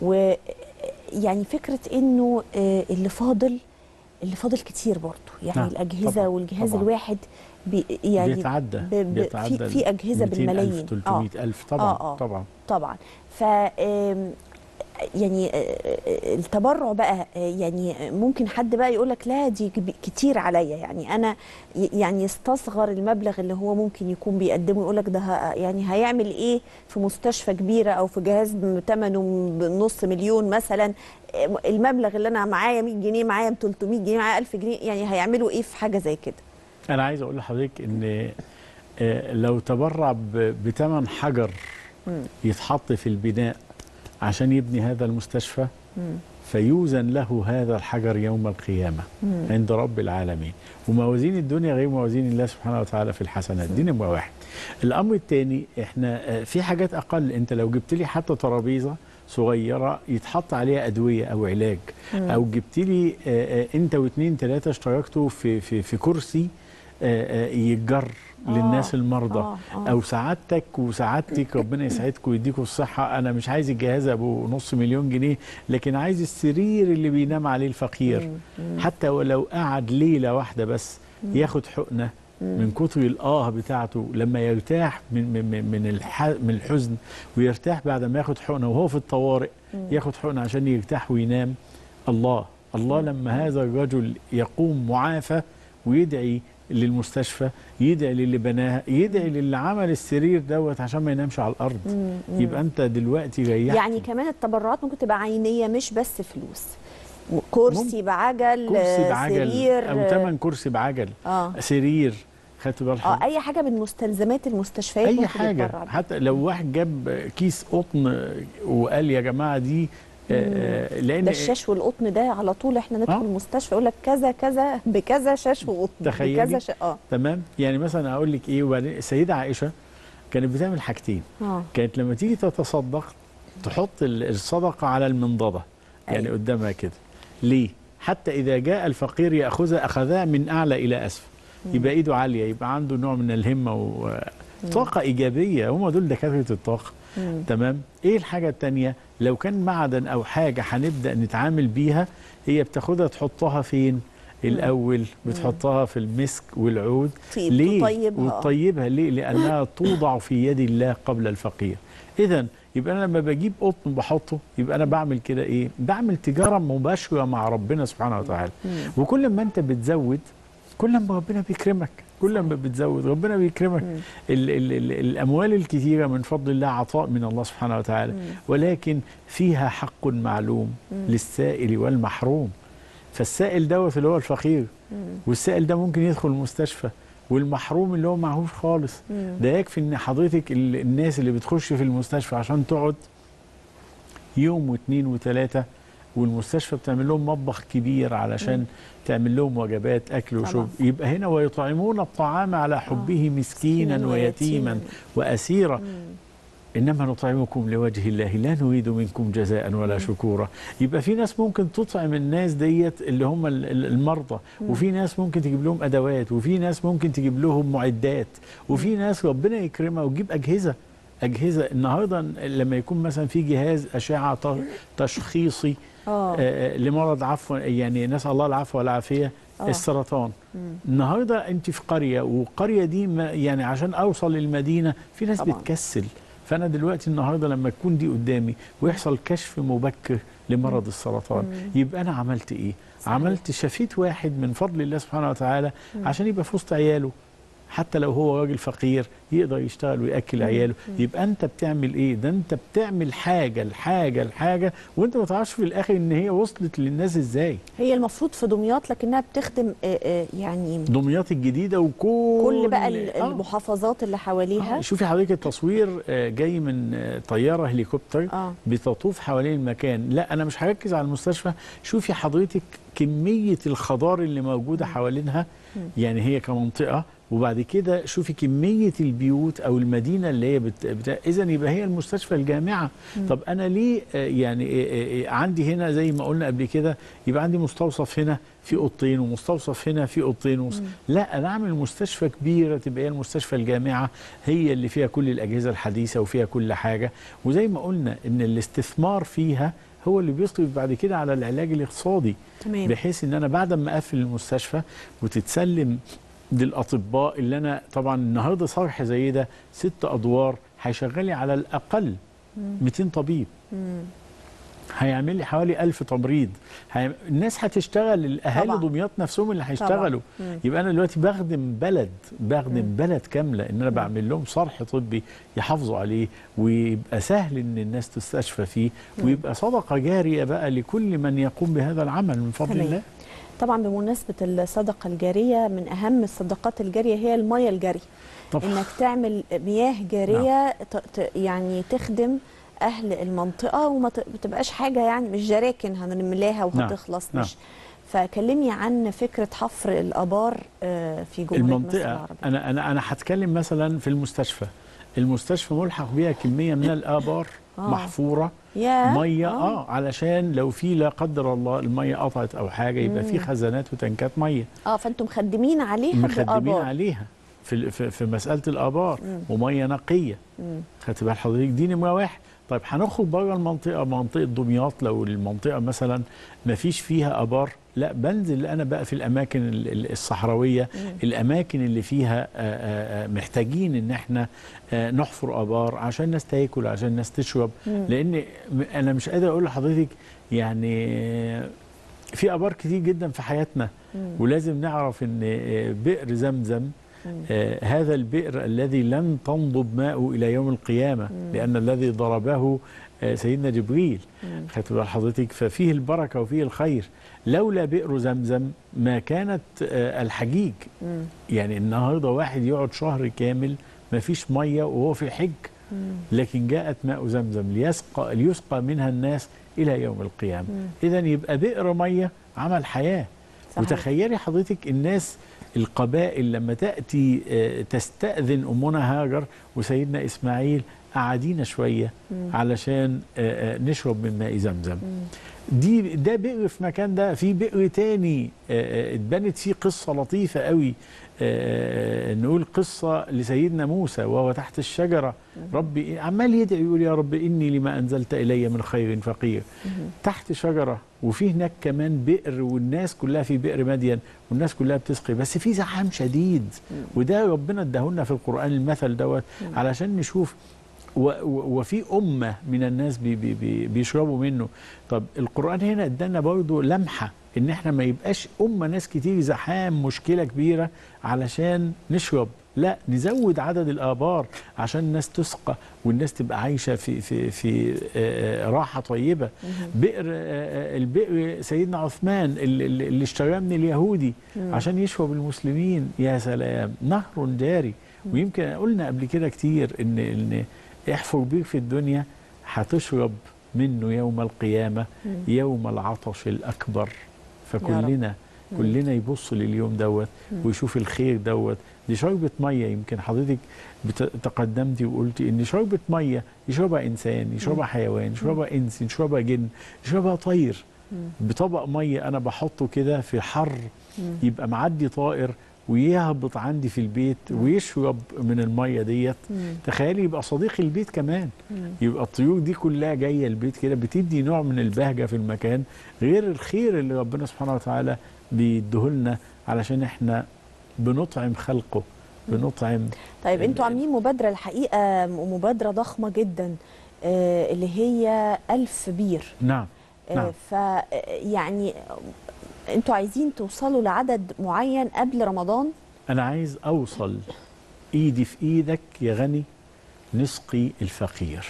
ويعني فكرة انه آه، اللي فاضل اللي فاضل كتير برضه يعني نعم، الأجهزة طبعاً، والجهاز طبعاً. الواحد بي يعني بيتعدى ب- ب- بيتعدى في في أجهزة 200,000 بالملايين 300 ألف طبعا آه، آه. طبعا طبعا ف آم، يعني آه، آه، التبرع بقى آه، يعني ممكن حد بقى يقول لك لا دي كب- كتير عليا يعني انا ي- يعني يستصغر المبلغ اللي هو ممكن يكون بيقدمه يقول لك ده ه- يعني هيعمل ايه في مستشفى كبيره او في جهاز ثمنه بنص مليون مثلا آه، المبلغ اللي انا معايا 100 جنيه معايا 300 جنيه معايا 1000 جنيه يعني هيعملوا ايه في حاجه زي كده أنا عايز أقول لحضرتك إن آه، لو تبرع ب- بثمن حجر يتحط في البناء عشان يبني هذا المستشفى فيوزن له هذا الحجر يوم القيامة عند رب العالمين وموازين الدنيا غير موازين الله سبحانه وتعالى في الحسنات دي نمرة واحد الأمر الثاني احنا آه، في حاجات أقل أنت لو جبت لي حتى ترابيزة صغيرة يتحط عليها أدوية أو علاج أو جبت لي آه، آه، أنت واثنين ثلاثة اشتركتوا في في في كرسي آه، آه، يتجر للناس المرضى آه، آه. او سعادتك وسعادتك ربنا يسعدكم ويديكم الصحه انا مش عايز الجهاز ابو نص مليون جنيه لكن عايز السرير اللي بينام عليه الفقير حتى ولو قعد ليله واحده بس ياخد حقنه من كتر الاه بتاعته لما يرتاح من من من- من الح- من الحزن ويرتاح بعد ما ياخد حقنه وهو في الطوارئ ياخد حقنه عشان يرتاح وينام الله الله لما هذا الرجل يقوم معافى ويدعي للمستشفى يدعي للي بناها يدعي للي عمل السرير دوت عشان ما ينامش على الارض يبقى انت دلوقتي ريحت يعني كمان التبرعات ممكن تبقى عينيه مش بس فلوس م- كرسي ممكن. بعجل كرسي آه، بعجل سرير او ثمن كرسي بعجل اه سرير خدت بال اه حضرتك؟ اي حاجه من مستلزمات المستشفيات اي ممكن حاجه يتبرع بيها. حتى لو واحد جاب كيس قطن وقال يا جماعه دي آه، لان ده الشاش والقطن ده على طول احنا ندخل آه. المستشفى يقول لك كذا كذا بكذا شاش وقطن تخيلي. بكذا ش... اه تمام يعني مثلا اقول لك ايه وبعدين السيده عائشه كانت بتعمل حاجتين اه كانت لما تيجي تتصدق تحط ال- الصدقه على المنضده يعني أيوة. قدامها كده ليه حتى اذا جاء الفقير ياخذها اخذها من اعلى الى اسفل يبقى ايده عاليه يبقى عنده نوع من الهمه وطاقه ايجابيه هم دول دكاتره الطاقه مم. تمام ايه الحاجه التانية لو كان معدن او حاجه هنبدا نتعامل بيها هي بتاخدها تحطها فين الاول بتحطها في المسك والعود طيب ليه تطيبها آه. وتطيبها ليه لانها توضع في يد الله قبل الفقير اذا يبقى انا لما بجيب قطن بحطه يبقى انا بعمل كده ايه بعمل تجاره مباشره مع ربنا سبحانه وتعالى وكل ما انت بتزود كل ما ربنا بيكرمك كل ما بتزود ربنا بيكرمك ال ال ال الاموال الكثيره من فضل الله عطاء من الله سبحانه وتعالى ولكن فيها حق معلوم للسائل والمحروم فالسائل دوت اللي هو الفقير والسائل ده ممكن يدخل المستشفى والمحروم اللي هو معهوش خالص ده يكفي ان حضرتك ال- الناس اللي بتخش في المستشفى عشان تقعد يوم واثنين وثلاثه والمستشفى بتعمل لهم مطبخ كبير علشان تعمل لهم وجبات اكل طبعا. وشرب يبقى هنا ويطعمون الطعام على حبه مسكينا مسكينا ويتيما ويتيما. واسيرا انما نطعمكم لوجه الله لا نريد منكم جزاء ولا شكورا يبقى في ناس ممكن تطعم الناس ديت اللي هم ال- ال- المرضى وفي ناس ممكن تجيب لهم ادوات وفي ناس ممكن تجيب لهم معدات وفي ناس ربنا يكرمها وتجيب اجهزه اجهزه النهارده لما يكون مثلا في جهاز اشعه ت- تشخيصي اه آه، لمرض عفوا يعني نسال الله العفو والعافيه آه. السرطان النهارده انت في قريه والقريه دي ما يعني عشان اوصل للمدينه في ناس طبعاً. بتكسل فانا دلوقتي النهارده لما تكون دي قدامي ويحصل كشف مبكر لمرض السرطان يبقى انا عملت ايه صحيح. عملت شفيت واحد من فضل الله سبحانه وتعالى عشان يبقى في وسط عياله حتى لو هو راجل فقير يقدر يشتغل وياكل عياله يبقى انت بتعمل ايه ده انت بتعمل حاجه لحاجه لحاجه وانت ما تعرفش في الاخر ان هي وصلت للناس ازاي هي المفروض في دمياط لكنها بتخدم آه، آه، يعني دمياط الجديده وكل كل بقى ال- آه. المحافظات اللي حواليها آه، شوفي حضرتك التصوير آه، جاي من آه، طياره هليكوبتر اه بتطوف حوالين المكان لا انا مش هركز على المستشفى شوفي حضرتك كميه الخضار اللي موجوده حوالينها يعني هي كمنطقه وبعد كده شوفي كميه البيوت او المدينه اللي هي بت... بت... اذا يبقى هي المستشفى الجامعه طب انا ليه آه، يعني آه، آه، عندي هنا زي ما قلنا قبل كده يبقى عندي مستوصف هنا في اوضتين ومستوصف هنا في اوضتين ومس... لا انا اعمل مستشفى كبيره تبقى هي المستشفى الجامعه هي اللي فيها كل الاجهزه الحديثه وفيها كل حاجه وزي ما قلنا ان الاستثمار فيها هو اللي بيصرف بعد كده على العلاج الاقتصادي تمام بحيث ان انا بعد ما اقفل المستشفى وتتسلم للاطباء اللي انا طبعا النهارده صرح زي ده ست ادوار هيشغل لي على الاقل 200 طبيب هيعمل لي حوالي 1000 تمريض هي... الناس هتشتغل الاهالي طبعا. دمياط نفسهم اللي هيشتغلوا مم. يبقى انا دلوقتي بخدم بلد بخدم بلد كامله ان انا بعمل لهم صرح طبي يحافظوا عليه ويبقى سهل ان الناس تستشفى فيه ويبقى صدقه جاريه بقى لكل من يقوم بهذا العمل من فضل تمام. الله طبعا بمناسبه الصدقه الجاريه من اهم الصدقات الجاريه هي الميه الجاريه طبعا انك تعمل مياه جاريه ت... ت... يعني تخدم اهل المنطقه وما ت... بتبقاش حاجه يعني مش جراكن هنملاها وهتخلص نعم. مش فكلمني عن فكره حفر الابار آه، في جمهوريه مصر المنطقه العربيه انا انا انا هتكلم مثلا في المستشفى المستشفى ملحق بيها كميه من الابار آه. محفوره يا ميه اه علشان لو في لا قدر الله الميه قطعت او حاجه يبقى في خزانات وتنكات ميه اه فانتم مخدمين عليها مخدمين بالآبار. عليها في في, في مساله الابار وميه نقيه خدت بال حضرتك دي نمره واحد طيب هنخرج بره المنطقه منطقه دمياط لو المنطقه مثلا ما فيش فيها ابار لا بنزل انا بقى في الاماكن ال- ال- الصحراويه الاماكن اللي فيها آه، آه، آه، محتاجين ان احنا آه، نحفر ابار عشان الناس تاكل عشان الناس تشرب لان م- انا مش قادر اقول لحضرتك يعني آه، في ابار كتير جدا في حياتنا ولازم نعرف ان آه، بئر زمزم آه هذا البئر الذي لن تنضب ماءه الى يوم القيامه لان الذي ضربه آه سيدنا جبريل خدت بال حضرتك ففيه البركه وفيه الخير لولا بئر زمزم ما كانت آه الحجيج يعني النهارده واحد يقعد شهر كامل ما فيش ميه وهو في الحج لكن جاءت ماء زمزم ليسقى ليسقى منها الناس الى يوم القيامه اذا يبقى بئر ميه عمل حياه صحيح. وتخيلي حضرتك الناس القبائل لما تاتي آه، تستاذن امنا هاجر وسيدنا اسماعيل قعدينا شويه علشان آه، آه، نشرب من ماء زمزم دي ده بئر في مكان ده في بئر تاني آه، آه، اتبنت فيه قصه لطيفه قوي آه، نقول قصه لسيدنا موسى وهو تحت الشجره ربي عمال يدعي يقول يا رب اني لما انزلت الي من خير فقير تحت شجره وفي هناك كمان بئر والناس كلها في بئر مدين والناس كلها بتسقي بس في زحام شديد وده ربنا اداهولنا في القران المثل دوت علشان نشوف و- و- وفي أمة من الناس بي بي بي بيشربوا منه طب القرآن هنا ادانا برضه لمحة ان احنا ما يبقاش أمة ناس كتير زحام مشكلة كبيرة علشان نشرب لا نزود عدد الآبار عشان الناس تسقى والناس تبقى عايشة في في في آه، راحة طيبة بئر آه، آه، البئر سيدنا عثمان اللي, اللي اللي اشتراه من اليهودي عشان يشرب المسلمين يا سلام نهر جاري ويمكن قلنا قبل كده كتير ان ان احفر بير في الدنيا هتشرب منه يوم القيامة يوم العطش الأكبر فكلنا كلنا يبص لليوم دوت ويشوف الخير دوت دي شربة مية يمكن حضرتك بت- تقدمتي وقلتي ان شربة مية يشربها انسان يشربها حيوان يشربها انس يشربها جن يشربها طير بطبق مية انا بحطه كده في حر يبقى معدي طائر ويهبط عندي في البيت ويشرب من الميه ديت تخيلي يبقى صديق البيت كمان يبقى الطيور دي كلها جايه البيت كده بتدي نوع من البهجه في المكان غير الخير اللي ربنا سبحانه وتعالى بيديهولنا علشان احنا بنطعم خلقه بنطعم طيب انتوا عاملين مبادره الحقيقه مبادره ضخمه جدا آه، اللي هي ألف بير نعم نعم. ف يعني انتوا عايزين توصلوا لعدد معين قبل رمضان انا عايز اوصل ايدي في ايدك يا غني نسقي الفقير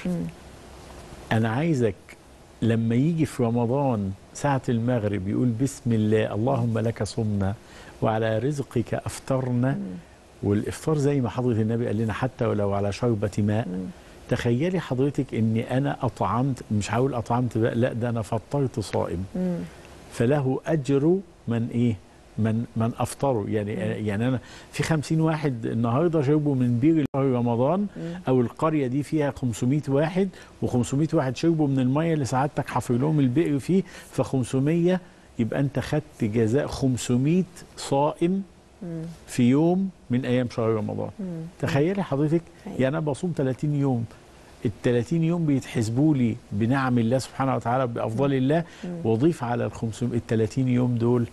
انا عايزك لما يجي في رمضان ساعة المغرب يقول بسم الله اللهم لك صمنا وعلى رزقك أفطرنا والإفطار زي ما حضرة النبي قال لنا حتى ولو على شربة ماء تخيلي حضرتك اني انا اطعمت مش هقول اطعمت بقى لا ده انا فطرت صائم فله اجر من ايه من من افطروا يعني يعني انا في خمسين واحد النهارده شربوا من بير شهر رمضان او القريه دي فيها 500 واحد و500 واحد شربوا من الميه اللي سعادتك حافر لهم البئر فيه ف 500 يبقى انت خدت جزاء 500 صائم في يوم من ايام شهر رمضان تخيلي حضرتك أيوة. يعني انا بصوم 30 يوم ال 30 يوم بيتحسبوا لي بنعم الله سبحانه وتعالى بافضل الله واضيف على ال 500 ال 30 يوم دول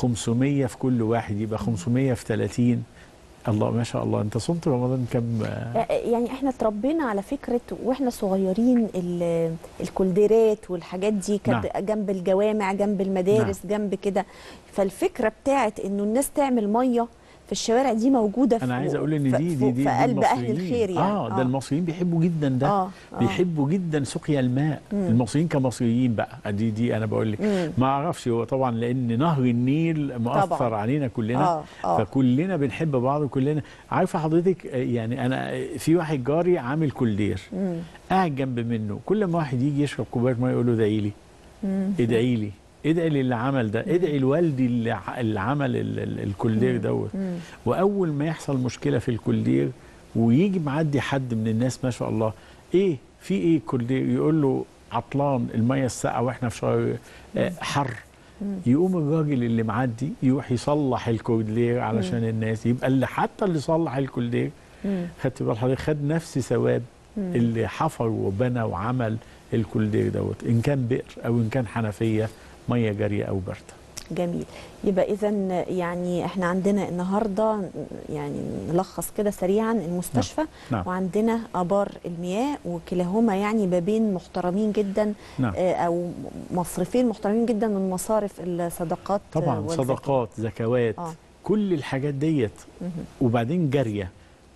500 في كل واحد يبقى 500 في 30 الله ما شاء الله انت صمت رمضان كم آه، يعني احنا اتربينا على فكره واحنا صغيرين ال- الكولديرات والحاجات دي كانت نعم. جنب الجوامع جنب المدارس جنب كده فالفكره بتاعت انه الناس تعمل ميه في الشوارع دي موجوده في انا عايز اقول ان في- دي في- دي دي في قلب دي اهل المصريين. الخير يعني اه ده المصريين بيحبوا جدا ده آه، آه. بيحبوا جدا سقيا الماء المصريين كمصريين بقى دي دي انا بقول لك مم. ما اعرفش هو طبعا لان نهر النيل مؤثر طبعاً. علينا كلنا آه، آه. فكلنا بنحب بعض وكلنا عارفه حضرتك آه، يعني انا آه، في واحد جاري عامل كولدير قاعد جنب منه كل ما واحد يجي يشرب كوبايه ميه يقول له ادعي لي ادعي لي ادعي للي عمل ده ادعي لوالدي اللي ع- اللي عمل ال- ال- الكولدير دوت واول ما يحصل مشكله في الكولدير ويجي معدي حد من الناس ما شاء الله ايه في ايه كولدير يقول له عطلان الميه الساقعه واحنا في شهر آه، حر يقوم الراجل اللي معدي يروح يصلح الكولدير علشان الناس يبقى اللي حتى اللي صلح الكولدير خدت بال حضرتك خد نفس ثواب اللي حفر وبنى وعمل الكولدير دوت ان كان بئر او ان كان حنفيه ميه جاريه او بارده جميل يبقى اذا يعني احنا عندنا النهارده يعني نلخص كده سريعا المستشفى نعم. وعندنا ابار المياه وكلاهما يعني بابين محترمين جدا نعم. آه، او مصرفين محترمين جدا من مصارف الصدقات آه، طبعا والزكاة. صدقات زكوات آه. كل الحاجات ديت وبعدين جاريه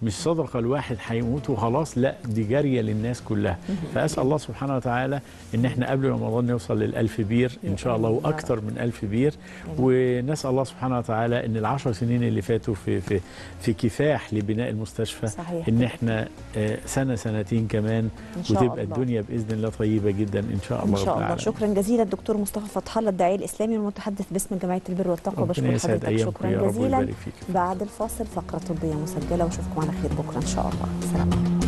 مش صدقه الواحد هيموت وخلاص لا دي جاريه للناس كلها فاسال الله سبحانه وتعالى ان احنا قبل رمضان نوصل للألف بير ان شاء الله واكثر من ألف بير ونسال الله سبحانه وتعالى ان العشر سنين اللي فاتوا في في في كفاح لبناء المستشفى صحيح. ان احنا آه، سنه سنتين كمان إن شاء وتبقى الله. الدنيا باذن الله طيبه جدا ان شاء الله ان رب شاء الله العالمين. شكرا جزيلا الدكتور مصطفى فتح الله الداعيه الاسلامي والمتحدث باسم جمعيه البر والتقوى ربنا بشكر يسعد حضرتك أيامكم شكرا يا رب جزيلا ويبارك فيك. بعد الفاصل فقره طبيه مسجله واشوفكم على خير بكره ان شاء الله سلام عليكم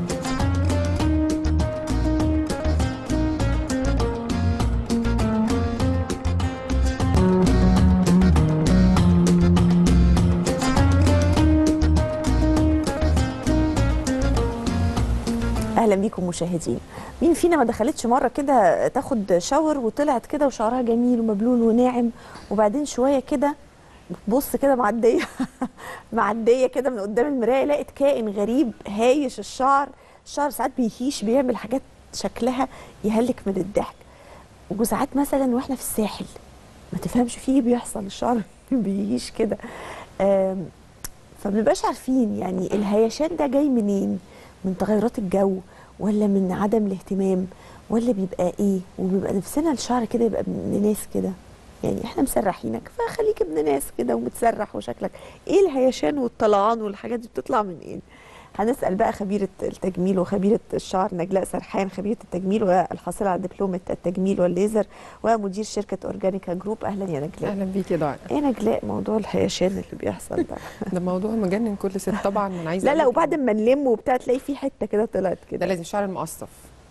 اهلا بيكم مشاهدين مين فينا ما دخلتش مره كده تاخد شاور وطلعت كده وشعرها جميل ومبلول وناعم وبعدين شويه كده بتبص كده معديه معديه كده من قدام المرايه لقيت كائن غريب هايش الشعر الشعر ساعات بيهيش بيعمل حاجات شكلها يهلك من الضحك وساعات مثلا واحنا في الساحل ما تفهمش فيه إيه بيحصل الشعر بيهيش كده آم، فمبنبقاش عارفين يعني الهيشان ده جاي منين من تغيرات الجو ولا من عدم الاهتمام ولا بيبقى ايه وبيبقى نفسنا الشعر كده يبقى ابن ناس كده يعني احنا مسرحينك فخليك ابن ناس كده ومتسرح وشكلك ايه الهيشان والطلعان والحاجات دي بتطلع من ايه هنسال بقى خبيره التجميل وخبيره الشعر نجلاء سرحان خبيره التجميل والحاصله على دبلومه التجميل والليزر ومدير شركه اورجانيكا جروب اهلا يا نجلاء اهلا بيك يا دعاء ايه نجلاء موضوع الهيشان اللي بيحصل ده ده موضوع مجنن كل ست طبعا انا عايزه لا أقول لا لك وبعد ما نلم وبتاع تلاقي في حته كده طلعت ده كده لازم الشعر المقصف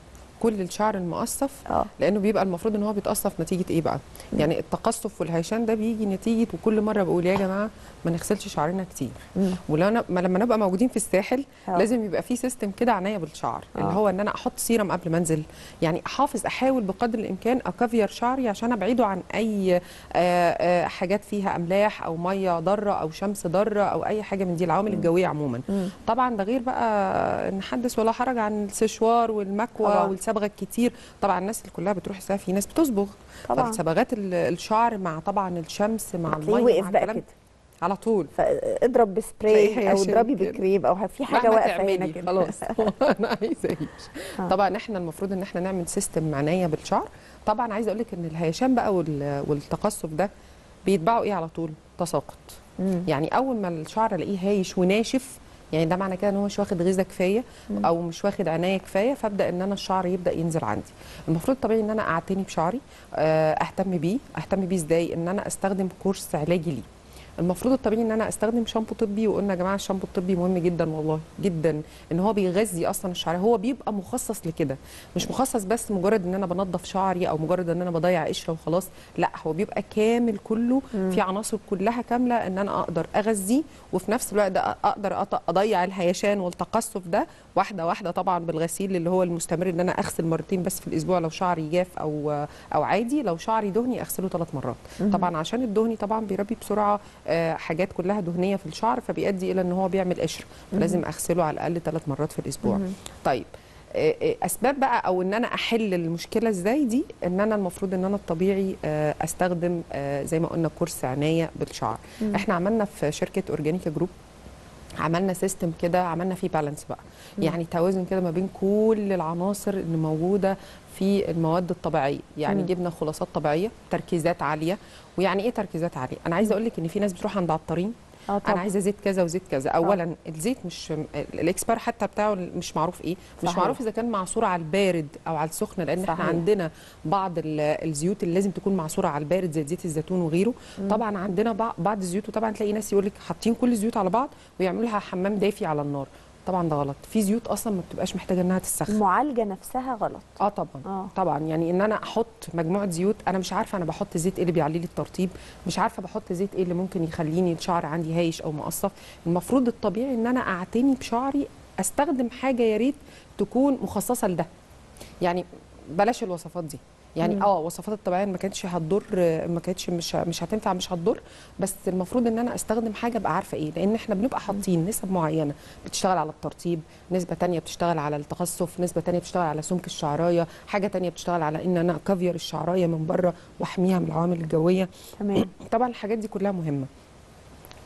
كل الشعر المقصف اه لانه بيبقى المفروض ان هو بيتقصف نتيجه ايه بقى يعني التقصف والهيشان ده بيجي نتيجه وكل مره بقول يا جماعه ما نغسلش شعرنا كتير مم. ولما لما نبقى موجودين في الساحل آه. لازم يبقى في سيستم كده عنايه بالشعر آه. اللي هو ان انا احط سيرم قبل ما انزل يعني احافظ احاول بقدر الامكان اكافير شعري عشان ابعده عن اي آه، آه، حاجات فيها املاح او ميه ضاره او شمس ضاره او اي حاجه من دي العوامل الجويه عموما مم. طبعا ده غير بقى نحدث ولا حرج عن السشوار والمكوى طبعاً. والصبغه الكتير طبعا الناس اللي كلها بتروح الساعه في ناس بتصبغ طبعا فصبغات ال- الشعر مع طبعا الشمس مع تلاقيه الميه وقف مع بقى الكلام كده على طول فاضرب تلاقيه بسبراي او هيشم اضربي كده. بكريم او في حاجه مهما واقفه هنا تعملي كده خلاص انا عايزه اعيش آه. طبعا احنا المفروض ان احنا نعمل سيستم عنايه بالشعر طبعا عايزه اقول لك ان الهيشان بقى وال- والتقصف ده بيتبعوا ايه على طول تساقط مم. يعني اول ما الشعر الاقيه هايش وناشف يعني ده معنى كده ان هو مش واخد غذاء كفايه او مش واخد عنايه كفايه فابدا ان انا الشعر يبدا ينزل عندي المفروض طبيعي ان انا اعتني بشعري آه، اهتم بيه اهتم بيه ازاي ان انا استخدم كورس علاجي ليه المفروض الطبيعي ان انا استخدم شامبو طبي وقلنا يا جماعه الشامبو الطبي مهم جدا والله جدا ان هو بيغذي اصلا الشعر هو بيبقى مخصص لكده مش مخصص بس مجرد ان انا بنظف شعري او مجرد ان انا بضيع قشره وخلاص لا هو بيبقى كامل كله في عناصر كلها كامله ان انا اقدر اغذيه وفي نفس الوقت ده اقدر أط- اضيع الهيشان والتقصف ده واحده واحده طبعا بالغسيل اللي هو المستمر ان انا اغسل مرتين بس في الاسبوع لو شعري جاف او او عادي لو شعري دهني اغسله ثلاث مرات طبعا عشان الدهني طبعا بيربي بسرعه آه، حاجات كلها دهنيه في الشعر فبيؤدي الى ان هو بيعمل قشر فلازم اغسله على الاقل ثلاث مرات في الاسبوع طيب آه، آه، اسباب بقى او ان انا احل المشكله ازاي دي ان انا المفروض ان انا الطبيعي آه، استخدم آه، زي ما قلنا كورس عنايه بالشعر احنا عملنا في شركه اورجانيكا جروب عملنا سيستم كده عملنا فيه بالانس بقى يعني توازن كده ما بين كل العناصر اللي موجوده في المواد الطبيعيه يعني مم. جبنا خلاصات طبيعيه تركيزات عاليه ويعني ايه تركيزات عاليه انا عايزه اقول لك ان في ناس بتروح عند عطارين اه انا طبعا عايزه زيت كذا وزيت كذا اولا الزيت مش الاكسبير حتى بتاعه مش معروف ايه مش صحيح. معروف اذا كان معصور على البارد او على السخن لان صحيح. احنا عندنا بعض ال- الزيوت اللي لازم تكون معصوره على البارد زي زيت الزيتون وغيره طبعا عندنا بع- بعض الزيوت وطبعا تلاقي ناس يقول لك حاطين كل الزيوت على بعض ويعملوا لها حمام دافي على النار طبعا ده غلط في زيوت اصلا ما بتبقاش محتاجه انها تسخن المعالجه نفسها غلط اه طبعا آه. آه. طبعا يعني ان انا احط مجموعه زيوت انا مش عارفه انا بحط زيت ايه اللي بيعلي لي الترطيب مش عارفه بحط زيت ايه اللي ممكن يخليني الشعر عندي هايش او مقصف المفروض الطبيعي ان انا اعتني بشعري استخدم حاجه يا ريت تكون مخصصه لده يعني بلاش الوصفات دي يعني اه وصفات الطبيعيه ما كانتش هتضر ما كانتش مش مش هتنفع مش هتضر بس المفروض ان انا استخدم حاجه ابقى عارفه ايه لان احنا بنبقى حاطين نسب معينه بتشتغل على الترطيب نسبه تانية بتشتغل على التقصف نسبه تانية بتشتغل على سمك الشعرايه حاجه تانية بتشتغل على ان انا اكافير الشعرايه من بره واحميها من العوامل الجويه تمام طبعا الحاجات دي كلها مهمه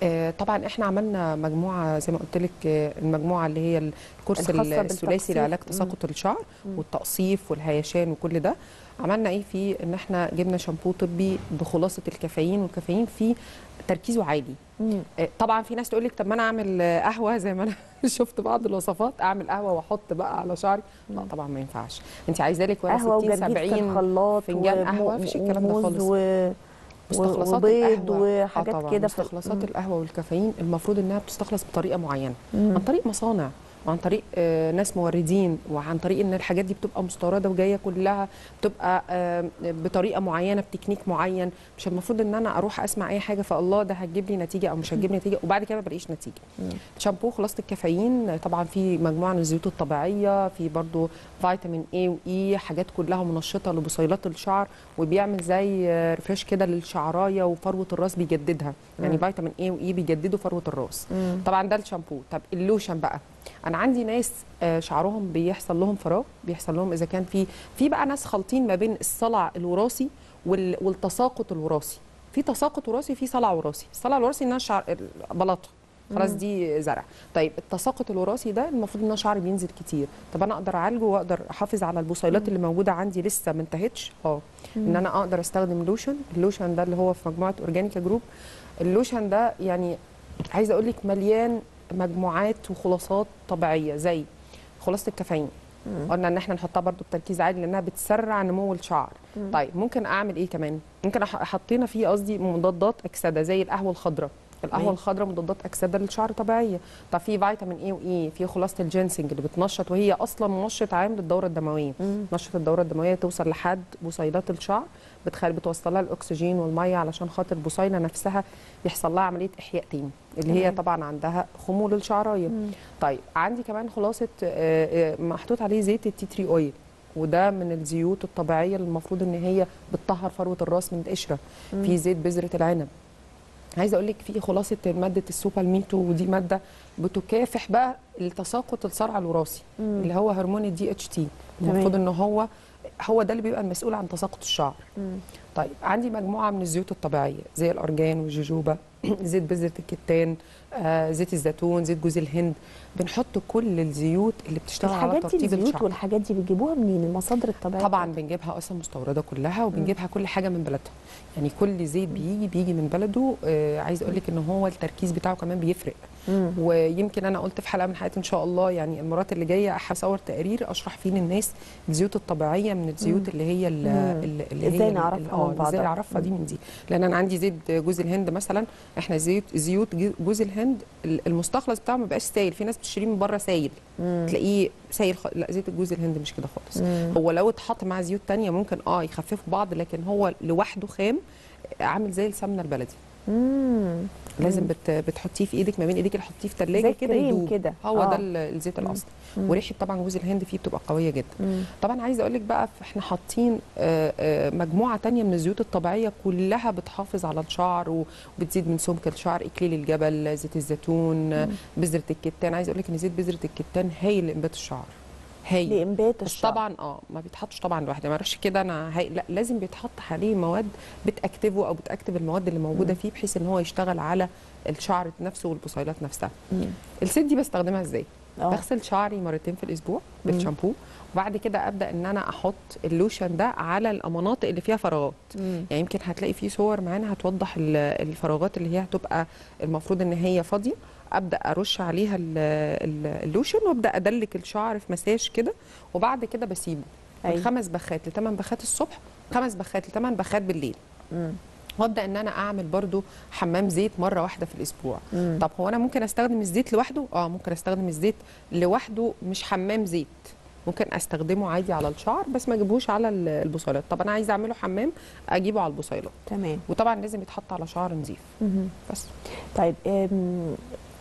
آه، طبعا احنا عملنا مجموعه زي ما قلت لك آه، المجموعه اللي هي الكورس الخاصة الثلاثي بالتقصير. لعلاج مم. تساقط الشعر والتقصيف والهيشان وكل ده عملنا ايه فيه ان احنا جبنا شامبو طبي بخلاصه الكافيين والكافيين فيه تركيزه عالي مم. آه، طبعا في ناس تقول لك طب ما انا اعمل آه، قهوه زي ما انا شفت بعض الوصفات اعمل قهوه واحط بقى على شعري لا طبعا ما ينفعش انت عايزه لك وانا قهوه 60 وجرجير في 70 الخلاط فنجان وم- قهوه مفيش الكلام ده وموز خالص و... مستخلصات وبيض القهوة. وحاجات آه طبعاً. كده في- مستخلصات مم. القهوه والكافيين المفروض انها بتستخلص بطريقه معينه عن طريق مصانع وعن طريق آه، ناس موردين وعن طريق ان الحاجات دي بتبقى مستورده وجايه كلها بتبقى آه، بطريقه معينه بتكنيك معين مش المفروض ان انا اروح اسمع اي حاجه فالله ده هتجيب لي نتيجه او مش هتجيب لي نتيجه وبعد كده ما بلاقيش نتيجه شامبو خلاصه الكافيين طبعا في مجموعه من الزيوت الطبيعيه في برضو فيتامين اي واي حاجات كلها منشطه لبصيلات الشعر وبيعمل زي آه، ريفريش كده للشعرايه وفروه الراس بيجددها يعني فيتامين اي واي بيجددوا فروه الراس طبعا ده الشامبو طب اللوشن بقى انا عندي ناس آه، شعرهم بيحصل لهم فراغ بيحصل لهم اذا كان في في بقى ناس خالطين ما بين الصلع الوراثي وال- والتساقط الوراثي في تساقط وراثي في صلع وراثي الصلع الوراثي ان انا شعر بلاطه خلاص دي زرع طيب التساقط الوراثي ده المفروض ان انا شعري بينزل كتير طب انا اقدر اعالجه واقدر احافظ على البصيلات اللي موجوده عندي لسه ما انتهتش اه ان انا اقدر استخدم لوشن اللوشن ده اللي هو في مجموعه اورجانيكا جروب اللوشن ده يعني عايزه اقول لك مليان مجموعات وخلاصات طبيعيه زي خلاصه الكافيين قلنا ان احنا نحطها برضو بتركيز عالي لانها بتسرع نمو الشعر طيب ممكن اعمل ايه كمان ممكن أح- حطينا فيه قصدي مضادات اكسده زي القهوه الخضراء القهوه تمام. الخضراء مضادات اكسده للشعر طبيعيه طب في فيتامين اي واي في خلاصه الجينسنج اللي بتنشط وهي اصلا منشط عام للدوره الدمويه نشط الدوره الدمويه توصل لحد بصيلات الشعر بتخلي بتوصل لها الاكسجين والميه علشان خاطر البصيله نفسها يحصل لها عمليه احياء تاني اللي هي تمام. طبعا عندها خمول الشعرايه طيب عندي كمان خلاصه آه، آه، محطوط عليه زيت التي تري اويل وده من الزيوت الطبيعيه اللي المفروض ان هي بتطهر فروه الراس من القشره في زيت بذره العنب عايزه اقول لك في خلاصه ماده السوبالميتو ودي ماده بتكافح بقى التساقط الصرع الوراثي اللي هو هرمون الدي اتش تي المفروض ان هو هو ده اللي بيبقى المسؤول عن تساقط الشعر طيب عندي مجموعه من الزيوت الطبيعيه زي الارجان والجوجوبا زيت بذره الكتان آه، زيت الزيتون زيت جوز الهند بنحط كل الزيوت اللي بتشتغل على الحاجات دي ترطيب الزيوت الشعر والحاجات دي بتجيبوها منين المصادر الطبيعيه طبعا بنجيبها اصلا مستورده كلها وبنجيبها كل حاجه من بلدها يعني كل زيت بيجي بيجي من بلده آه عايز اقول لك ان هو التركيز بتاعه كمان بيفرق ويمكن انا قلت في حلقه من حياتي ان شاء الله يعني المرات اللي جايه هصور تقرير اشرح فيه للناس الزيوت الطبيعيه من الزيوت اللي هي ال- ال- اللي هي إزاي ال- نعرفها اه من بعضها؟ ازاي اعرفها دي من دي لان انا عندي زيت جوز الهند مثلا احنا زيوت زيوت جي- جوز الهند ال- المستخلص بتاعه ما بقاش سايل في ناس بتشتريه من بره سايل تلاقيه سايل خ... لا زيت الجوز الهند مش كده خالص هو لو اتحط مع زيوت تانية ممكن اه يخففوا بعض لكن هو لوحده خام عامل زي السمنه البلدي مم. لازم بت... بتحطيه في ايدك ما بين ايديك اللي حطيه في زي ثلاجه كده كريم يدوب كده. هو آه. ده ال- الزيت الاصلي وريحه طبعا جوز الهند فيه بتبقى قويه جدا طبعا عايزه اقول لك بقى احنا حاطين آه، آه، مجموعه تانية من الزيوت الطبيعيه كلها بتحافظ على الشعر وبتزيد من سمك الشعر اكليل الجبل زيت الزيتون آه، بذره الكتان عايزه اقول لك ان زيت بذره الكتان هايل لانبات الشعر هايل لانبات بس الشعر طبعا اه ما بيتحطش طبعا لوحده ما اروحش كده انا هي... لا لازم بيتحط عليه مواد بتاكتفه او بتاكتف المواد اللي موجوده فيه بحيث ان هو يشتغل على الشعر نفسه والبصيلات نفسها الست دي بستخدمها ازاي آه. بغسل شعري مرتين في الاسبوع بالشامبو وبعد كده ابدا ان انا احط اللوشن ده على المناطق اللي فيها فراغات يعني يمكن هتلاقي في صور معانا هتوضح ال- الفراغات اللي هي هتبقى المفروض ان هي فاضيه ابدا ارش عليها ال- ال- اللوشن وابدا ادلك الشعر في مساج كده وبعد كده بسيبه أيوة. من خمس بخات لثمان بخات الصبح خمس بخات لثمان بخات بالليل وابدا ان انا اعمل برضو حمام زيت مره واحده في الاسبوع طب هو انا ممكن استخدم الزيت لوحده اه ممكن استخدم الزيت لوحده مش حمام زيت ممكن استخدمه عادي على الشعر بس ما اجيبوش على ال- البصيلات طب انا عايزه اعمله حمام اجيبه على البصيلات تمام وطبعا لازم يتحط على شعر نظيف مهم. بس طيب أم،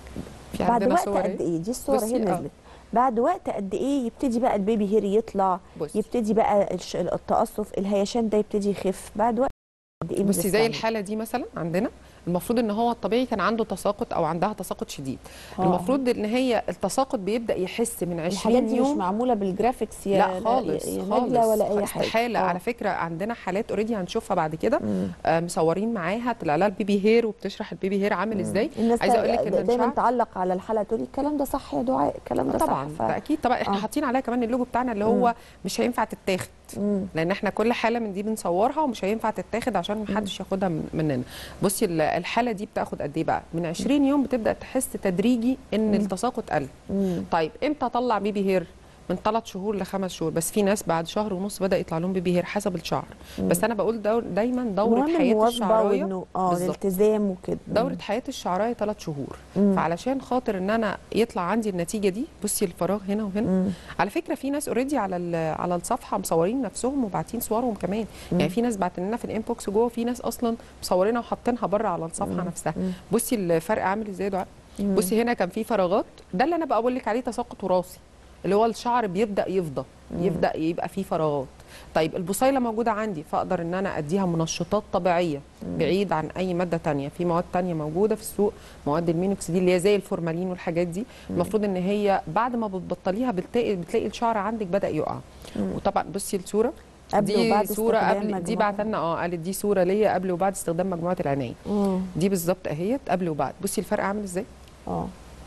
في بعد عندنا وقت صور قد اهي. ايه دي الصوره بصي، هي آه. نزلت بعد وقت قد ايه يبتدي بقى البيبي هير يطلع بصي. يبتدي بقى الش- التقصف الهيشان ده يبتدي يخف بعد وقت قد ايه بصي زي بنستعمل؟ الحاله دي مثلا عندنا المفروض ان هو الطبيعي كان عنده تساقط او عندها تساقط شديد آه. المفروض ان هي التساقط بيبدا يحس من 20 الحاجات دي مش يوم معموله بالجرافيكس يا لا خالص يا خالص نجلة ولا اي حاجه استحاله آه. على فكره عندنا حالات اوريدي هنشوفها بعد كده آه مصورين معاها طلع لها البيبي هير وبتشرح البيبي هير عامل ازاي الناس عايزه اقول لك ان دايما الشعر تعلق على الحلقه تقولي الكلام ده صح يا دعاء الكلام ده طبعا صح ده اكيد طبعا احنا آه. حاطين عليها كمان اللوجو بتاعنا اللي هو مش هينفع تتاخد مم. لان احنا كل حاله من دي بنصورها ومش هينفع تتاخد عشان محدش ياخدها من- مننا بصي ال- الحاله دي بتاخد قد ايه بقى من 20 يوم بتبدا تحس تدريجي ان التساقط قل مم. طيب امتى اطلع بيبي هير من ثلاث شهور لخمس شهور بس في ناس بعد شهر ونص بدا يطلع لهم بيبي هير حسب الشعر بس انا بقول دور دايما دوره المهم حياه المواظبه الشعرايه وانه اه بالظبط. الالتزام وكده دورة حياة الشعراية ثلاث شهور فعلشان خاطر ان انا يطلع عندي النتيجة دي بصي الفراغ هنا وهنا مم. على فكرة في ناس اوريدي على ال- على الصفحة مصورين نفسهم وباعتين صورهم كمان يعني في ناس بعت لنا في الانبوكس جوه في ناس اصلا مصورينها وحاطينها بره على الصفحة نفسها بصي الفرق عامل ازاي ده بصي هنا كان في فراغات ده اللي انا بقى بقول لك عليه تساقط وراثي اللي هو الشعر بيبدا يفضى يبدا يبقى فيه فراغات طيب البصيله موجوده عندي فاقدر ان انا اديها منشطات طبيعيه بعيد عن اي ماده تانية في مواد تانية موجوده في السوق مواد المينوكسيديل اللي هي زي الفورمالين والحاجات دي المفروض ان هي بعد ما بتبطليها بتلاقي بتلاقي الشعر عندك بدا يقع وطبعا بصي الصوره قبل دي وبعد صوره استخدام قبل دي مجموعة. بعت لنا اه قالت دي صوره ليا قبل وبعد استخدام مجموعه العنايه مم. دي بالظبط اهيت قبل وبعد بصي الفرق عامل ازاي اه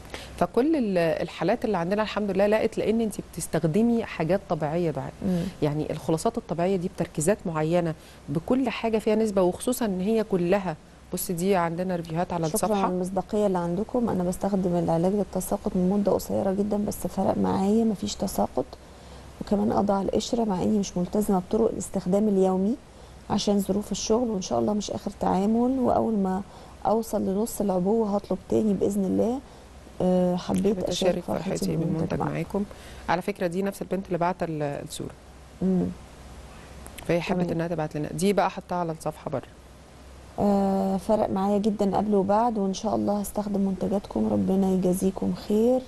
فكل ال- الحالات اللي عندنا الحمد لله لقت لان انت بتستخدمي حاجات طبيعيه دعاء مم. يعني الخلاصات الطبيعيه دي بتركيزات معينه بكل حاجه فيها نسبه وخصوصا ان هي كلها بص دي عندنا ريفيوهات على شكرا على الصفحه المصداقيه اللي عندكم انا بستخدم العلاج للتساقط من مده قصيره جدا بس فرق معايا مفيش تساقط وكمان قضى على القشره مع اني مش ملتزمه بطرق الاستخدام اليومي عشان ظروف الشغل وان شاء الله مش اخر تعامل واول ما اوصل لنص العبوه هطلب تاني باذن الله أه حبيت حبيت اشارك اشارك فرحتي فرحتي بالمنتج معاكم. معاكم على فكره دي نفس البنت اللي بعت ال- الصوره مم. فهي حبت تمام. انها تبعت لنا دي بقى حطها على الصفحه بره آه فرق معايا جدا قبل وبعد وان شاء الله هستخدم منتجاتكم ربنا يجازيكم خير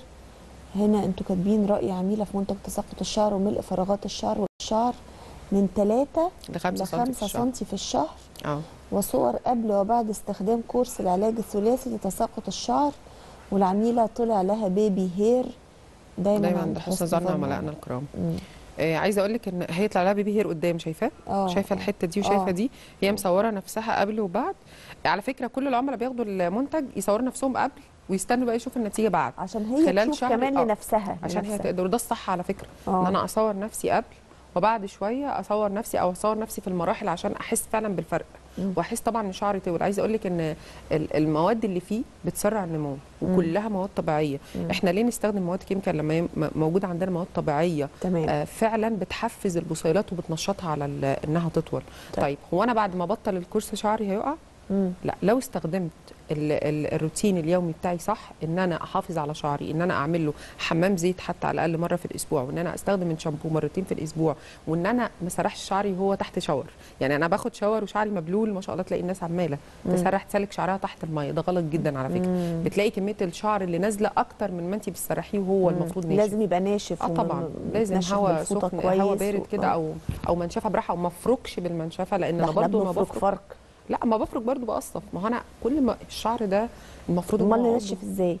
هنا انتوا كاتبين رأي عميلة في منتج تساقط الشعر وملء فراغات الشعر والشعر من 3 ل ل 5 سم 5 سم في الشهر اه وصور قبل وبعد استخدام كورس العلاج الثلاثي لتساقط الشعر والعميلة طلع لها بيبي هير دايما, دايما عند عند حسن ظن ظن عملائنا الكرام مم. آه عايزه اقول لك ان هيطلع لها بيبي هير قدام شايفاه اه شايفه الحته دي وشايفه آه. دي هي مصوره نفسها قبل وبعد على فكره كل العملاء بياخدوا المنتج يصوروا نفسهم قبل ويستنوا بقى يشوفوا النتيجه بعد عشان هي خلال تشوف شهر- كمان آه. لنفسها عشان هي لنفسها. تقدر وده الصح على فكره آه. ان انا اصور نفسي قبل وبعد شويه اصور نفسي او اصور نفسي في المراحل عشان احس فعلا بالفرق مم. واحس طبعا ان شعري طول عايزه اقول لك ان ال- المواد اللي فيه بتسرع النمو وكلها مواد طبيعيه احنا ليه نستخدم مواد كيميكال لما ي- م- موجود عندنا مواد طبيعيه تمام آه، فعلا بتحفز البصيلات وبتنشطها على ال- انها تطول طيب. طيب هو انا بعد ما بطل الكورس شعري هيقع مم. لا لو استخدمت ال ال الروتين اليومي بتاعي صح ان انا احافظ على شعري ان انا اعمل له حمام زيت حتى على الاقل مره في الاسبوع وان انا استخدم الشامبو مرتين في الاسبوع وان انا ما سرحش شعري وهو تحت شاور يعني انا باخد شاور وشعري مبلول ما شاء الله تلاقي الناس عماله تسرح تسلك شعرها تحت الميه ده غلط جدا على فكره مم. بتلاقي كميه الشعر اللي نازله اكتر من ما انت بتسرحيه وهو المفروض ناشف لازم يبقى ناشف اه طبعا وم- لازم متنشف هواء بالفوطة سخن كويس هواء بارد و- كده آه. او او منشفه براحه وما افركش بالمنشفه لان ده انا احنا برضو ما بنفرك بفرك فرق لا ما بفرك برضو بقصف ما هو انا كل ما الشعر ده المفروض إن امال هو ننشف ازاي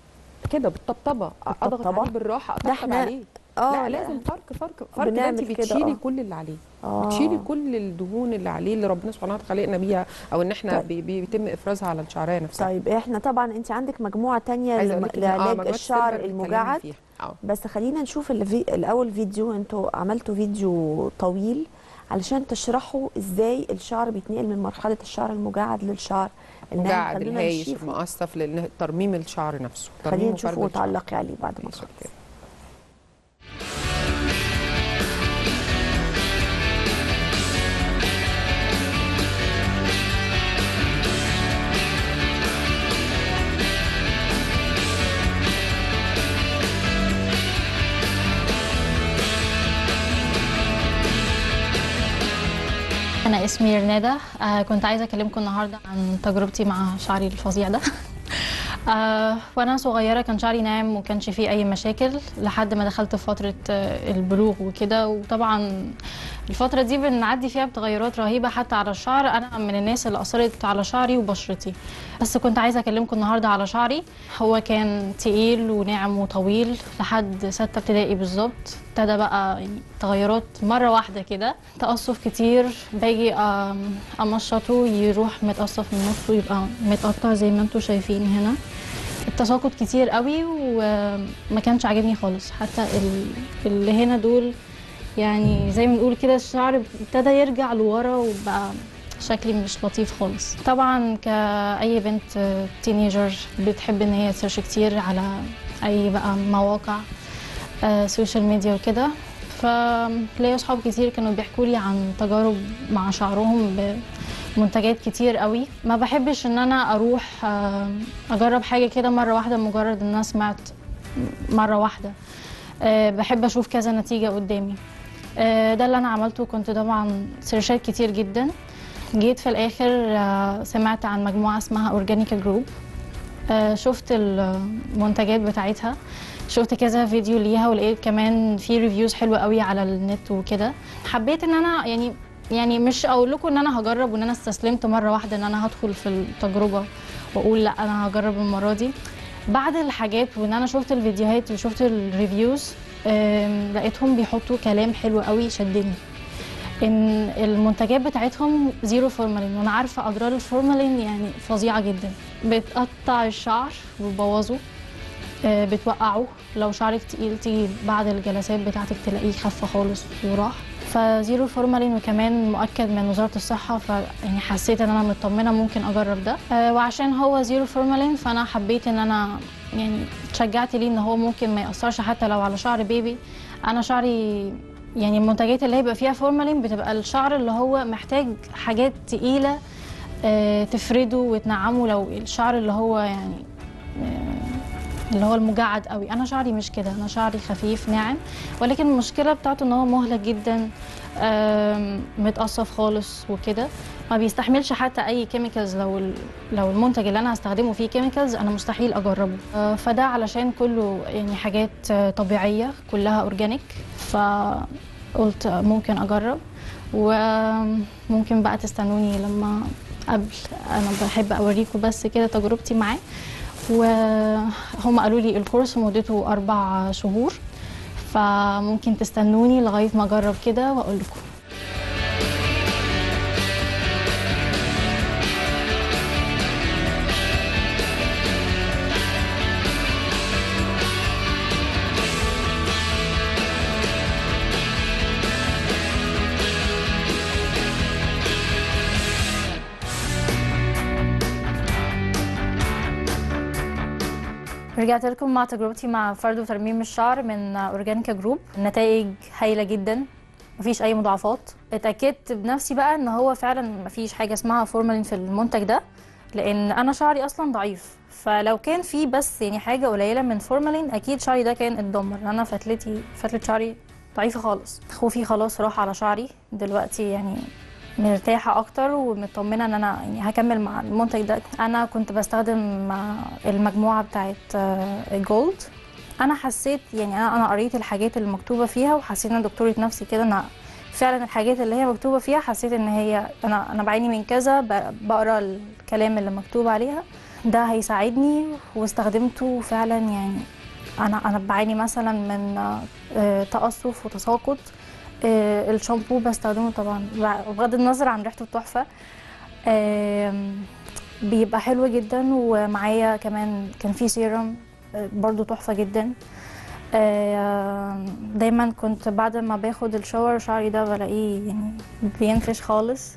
كده بالطبطبه اضغط بالطبطبة؟ عليه بالراحه ده اطبطب إحنا- عليه اه لا لازم فرك فرك فرك ده بنعمل انت كده، بتشيلي آه. كل اللي عليه آه. بتشيلي كل الدهون اللي عليه اللي ربنا سبحانه وتعالى خلقنا بيها او ان احنا طيب. بي بيتم افرازها على الشعريه نفسها طيب احنا طبعا انت عندك مجموعه تانية عايزه لم- اقول لك إن- آه، لعلاج مجموعة الشعر السيلفر اتكلمنا المجعد فيها. اه بس خلينا نشوف الفي... الاول فيديو انتوا عملتوا فيديو طويل علشان تشرحوا ازاي الشعر بيتنقل من مرحله الشعر المجعد للشعر الناعم مجعد خلونا الهايش نشوفه. المقصف لان ترميم الشعر نفسه خلينا ترميم نشوفه وفرد الشعر. وتعلقي عليه بعد ما ماشي، نخلص أوكي. أنا اسمي رنادة آه كنت عايزة أكلمكم النهاردة عن تجربتي مع شعري الفظيع ده آه وأنا صغيرة كان شعري ناعم وكانش فيه أي مشاكل لحد ما دخلت في فترة آه البلوغ وكده وطبعا الفترة دي بنعدي فيها بتغيرات رهيبة حتى على الشعر أنا من الناس اللي أثرت على شعري وبشرتي بس كنت عايزة أكلمكم النهاردة على شعري هو كان تقيل وناعم وطويل لحد ستة ابتدائي بالظبط ابتدى بقى يعني تغيرات مرة واحدة كده تقصف كتير باجي أم- أمشطه يروح متقصف من نصه يبقى متقطع زي ما انتوا شايفين هنا التساقط كتير قوي وما كانش عاجبني خالص حتى ال- اللي هنا دول يعني زي ما بنقول كده الشعر ابتدى يرجع لورا وبقى شكلي مش لطيف خالص طبعا كأي بنت تينيجر بتحب ان هي تسيرش كتير على اي بقى مواقع آه، سوشيال ميديا وكده فليا اصحاب كتير كانوا بيحكوا لي عن تجارب مع شعرهم بمنتجات كتير قوي ما بحبش ان انا اروح آه، اجرب حاجه كده مره واحده مجرد ان انا سمعت مره واحده آه، بحب اشوف كذا نتيجه قدامي آه، ده اللي انا عملته كنت طبعا سيرشات كتير جدا جيت في الاخر آه، سمعت عن مجموعه اسمها اورجانيكا جروب شفت المنتجات بتاعتها شفت كذا فيديو ليها ولقيت كمان في ريفيوز حلوه قوي على النت وكده حبيت ان انا يعني يعني مش اقول لكم ان انا هجرب وان انا استسلمت مره واحده ان انا هدخل في التجربه واقول لا انا هجرب المره دي بعد الحاجات وان انا شفت الفيديوهات وشفت الريفيوز آم، لقيتهم بيحطوا كلام حلو قوي شدني ان المنتجات بتاعتهم زيرو فورمالين وانا عارفه اضرار الفورمالين يعني فظيعه جدا بتقطع الشعر وتبوظه آه، بتوقعه لو شعرك تقيل تقيل بعد الجلسات بتاعتك تلاقيه خف خالص وراح فزيرو فورمالين وكمان مؤكد من وزاره الصحه ف يعني حسيت ان انا مطمنه ممكن اجرب ده آه، وعشان هو زيرو فورمالين فانا حبيت ان انا يعني اتشجعت ليه ان هو ممكن ما ياثرش حتى لو على شعر بيبي انا شعري يعني المنتجات اللي هيبقى فيها فورمالين بتبقى الشعر اللي هو محتاج حاجات تقيله آه، تفرده وتنعمه لو الشعر اللي هو يعني آه، اللي هو المجعد قوي انا شعري مش كده انا شعري خفيف ناعم ولكن المشكله بتاعته ان هو مهلك جدا آم، متقصف خالص وكده ما بيستحملش حتى اي كيميكالز لو ال- لو المنتج اللي انا هستخدمه فيه كيميكالز انا مستحيل اجربه آه، فده علشان كله يعني حاجات آه، طبيعيه كلها اورجانيك فقلت ممكن اجرب وممكن بقى تستنوني لما قبل انا بحب اوريكم بس كده تجربتي معاه وهم قالوا لي الكورس مدته اربع شهور فممكن تستنوني لغايه ما اجرب كده واقول لكم رجعت لكم مع تجربتي مع فرد وترميم الشعر من اورجانيكا جروب النتائج هايله جدا مفيش اي مضاعفات اتاكدت بنفسي بقى ان هو فعلا مفيش حاجه اسمها فورمالين في المنتج ده لان انا شعري اصلا ضعيف فلو كان في بس يعني حاجه قليله من فورمالين اكيد شعري ده كان اتدمر انا فتلتي فتله شعري ضعيفه خالص خوفي خلاص راح على شعري دلوقتي يعني مرتاحة أكتر ومطمنة إن أنا يعني هكمل مع المنتج ده أنا كنت بستخدم مع المجموعة بتاعت جولد أنا حسيت يعني أنا أنا قريت الحاجات اللي مكتوبة فيها وحسيت إن دكتورة نفسي كده أنا فعلا الحاجات اللي هي مكتوبة فيها حسيت إن هي أنا أنا بعاني من كذا ب- بقرا الكلام اللي مكتوب عليها ده هيساعدني واستخدمته فعلا يعني أنا أنا بعاني مثلا من آه، تقصف وتساقط آه، الشامبو بستخدمه طبعا بغض النظر عن ريحته تحفه آم، بيبقى حلو جدا ومعايا كمان كان في سيرم آه، برضو تحفه جدا آم، دايما كنت بعد ما باخد الشاور شعري ده بلاقيه يعني بينفش خالص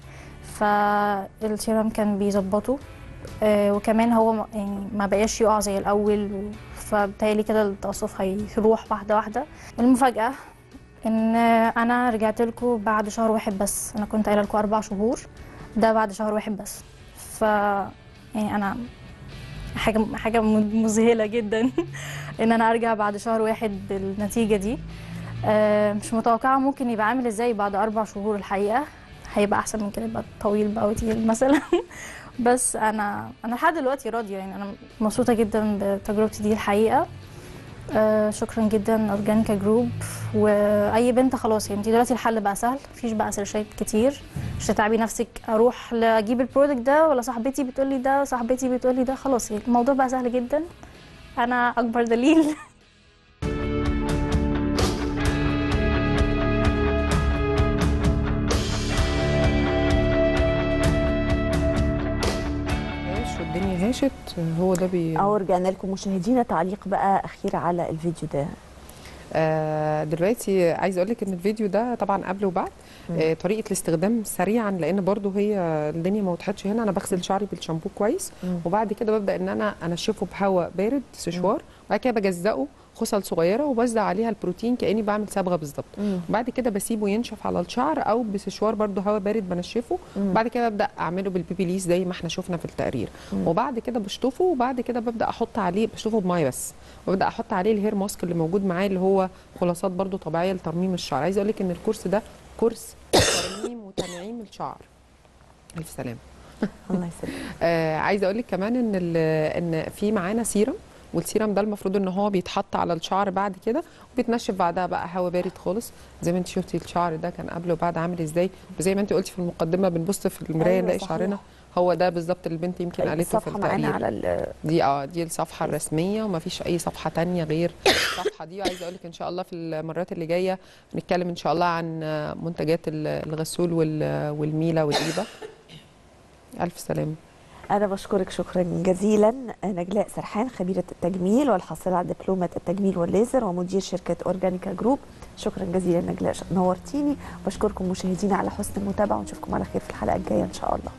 فالسيرم كان بيظبطه آه، وكمان هو م- يعني ما بقاش يقع زي الاول و- فبالتالي كده التقصف هيروح واحده واحده المفاجاه ان انا رجعت لكم بعد شهر واحد بس انا كنت قايله لكم اربع شهور ده بعد شهر واحد بس ف يعني انا حاجه حاجه مذهله جدا ان انا ارجع بعد شهر واحد بالنتيجه دي آه، مش متوقعه ممكن يبقى عامل ازاي بعد اربع شهور الحقيقه هيبقى احسن من كده يبقى طويل بقى وتقيل مثلا بس انا انا لحد دلوقتي راضيه يعني انا مبسوطه جدا بتجربتي دي الحقيقه آه شكرا جدا اورجانيكا جروب واي بنت خلاص يعني انت دلوقتي الحل بقى سهل مفيش بقى سيرشات كتير مش تتعبي نفسك اروح ل- اجيب البرودكت ده ولا صاحبتي بتقول لي ده صاحبتي بتقول لي ده خلاص يعني الموضوع بقى سهل جدا انا اكبر دليل هاش والدنيا هاشت هو ده بي او رجعنا لكم مشاهدينا تعليق بقى اخير على الفيديو ده آه دلوقتي عايزه اقول لك ان الفيديو ده طبعا قبل وبعد آه طريقه الاستخدام سريعا لان برضو هي الدنيا ما وضحتش هنا انا بغسل شعري بالشامبو كويس وبعد كده ببدا ان انا انشفه بهواء بارد سشوار وبعد كده بجزقه خصل صغيره وبوزع عليها البروتين كاني بعمل صبغه بالظبط وبعد كده بسيبه ينشف على الشعر او بسشوار برضو هواء بارد بنشفه وبعد كده ببدا اعمله بالبيبي ليس زي ما احنا شفنا في التقرير وبعد كده بشطفه وبعد كده ببدا احط عليه بشطفه بميه بس وببدا احط عليه الهير ماسك اللي موجود معاه اللي هو خلاصات برضو طبيعيه لترميم الشعر عايزه اقول لك ان الكورس ده كورس ترميم وتنعيم الشعر الف سلامه الله يسلمك آه عايزه اقول لك كمان ان ال- ان في معانا سيرم والسيرم ده المفروض ان هو بيتحط على الشعر بعد كده وبيتنشف بعدها بقى هواء بارد خالص زي ما انت شفتي الشعر ده كان قبل وبعد عامل ازاي وزي ما انت قلتي في المقدمه بنبص في المرايه أيوة، نلاقي صحيح. شعرنا هو ده بالظبط اللي البنت يمكن قالته في الصفحه معانا التقرير على ال- دي اه دي الصفحه الرسميه ومفيش اي صفحه تانية غير الصفحه دي وعايزه اقول لك ان شاء الله في المرات اللي جايه نتكلم ان شاء الله عن منتجات ال- الغسول وال- والميله والايبه الف سلامه أنا بشكرك شكرا جزيلا نجلاء سرحان خبيرة التجميل والحاصلة على دبلومة التجميل والليزر ومدير شركة أورجانيكا جروب شكرا جزيلا نجلاء نورتيني بشكركم مشاهدينا على حسن المتابعة ونشوفكم على خير في الحلقة الجاية إن شاء الله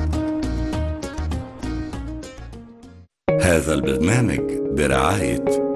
هذا البرنامج برعاية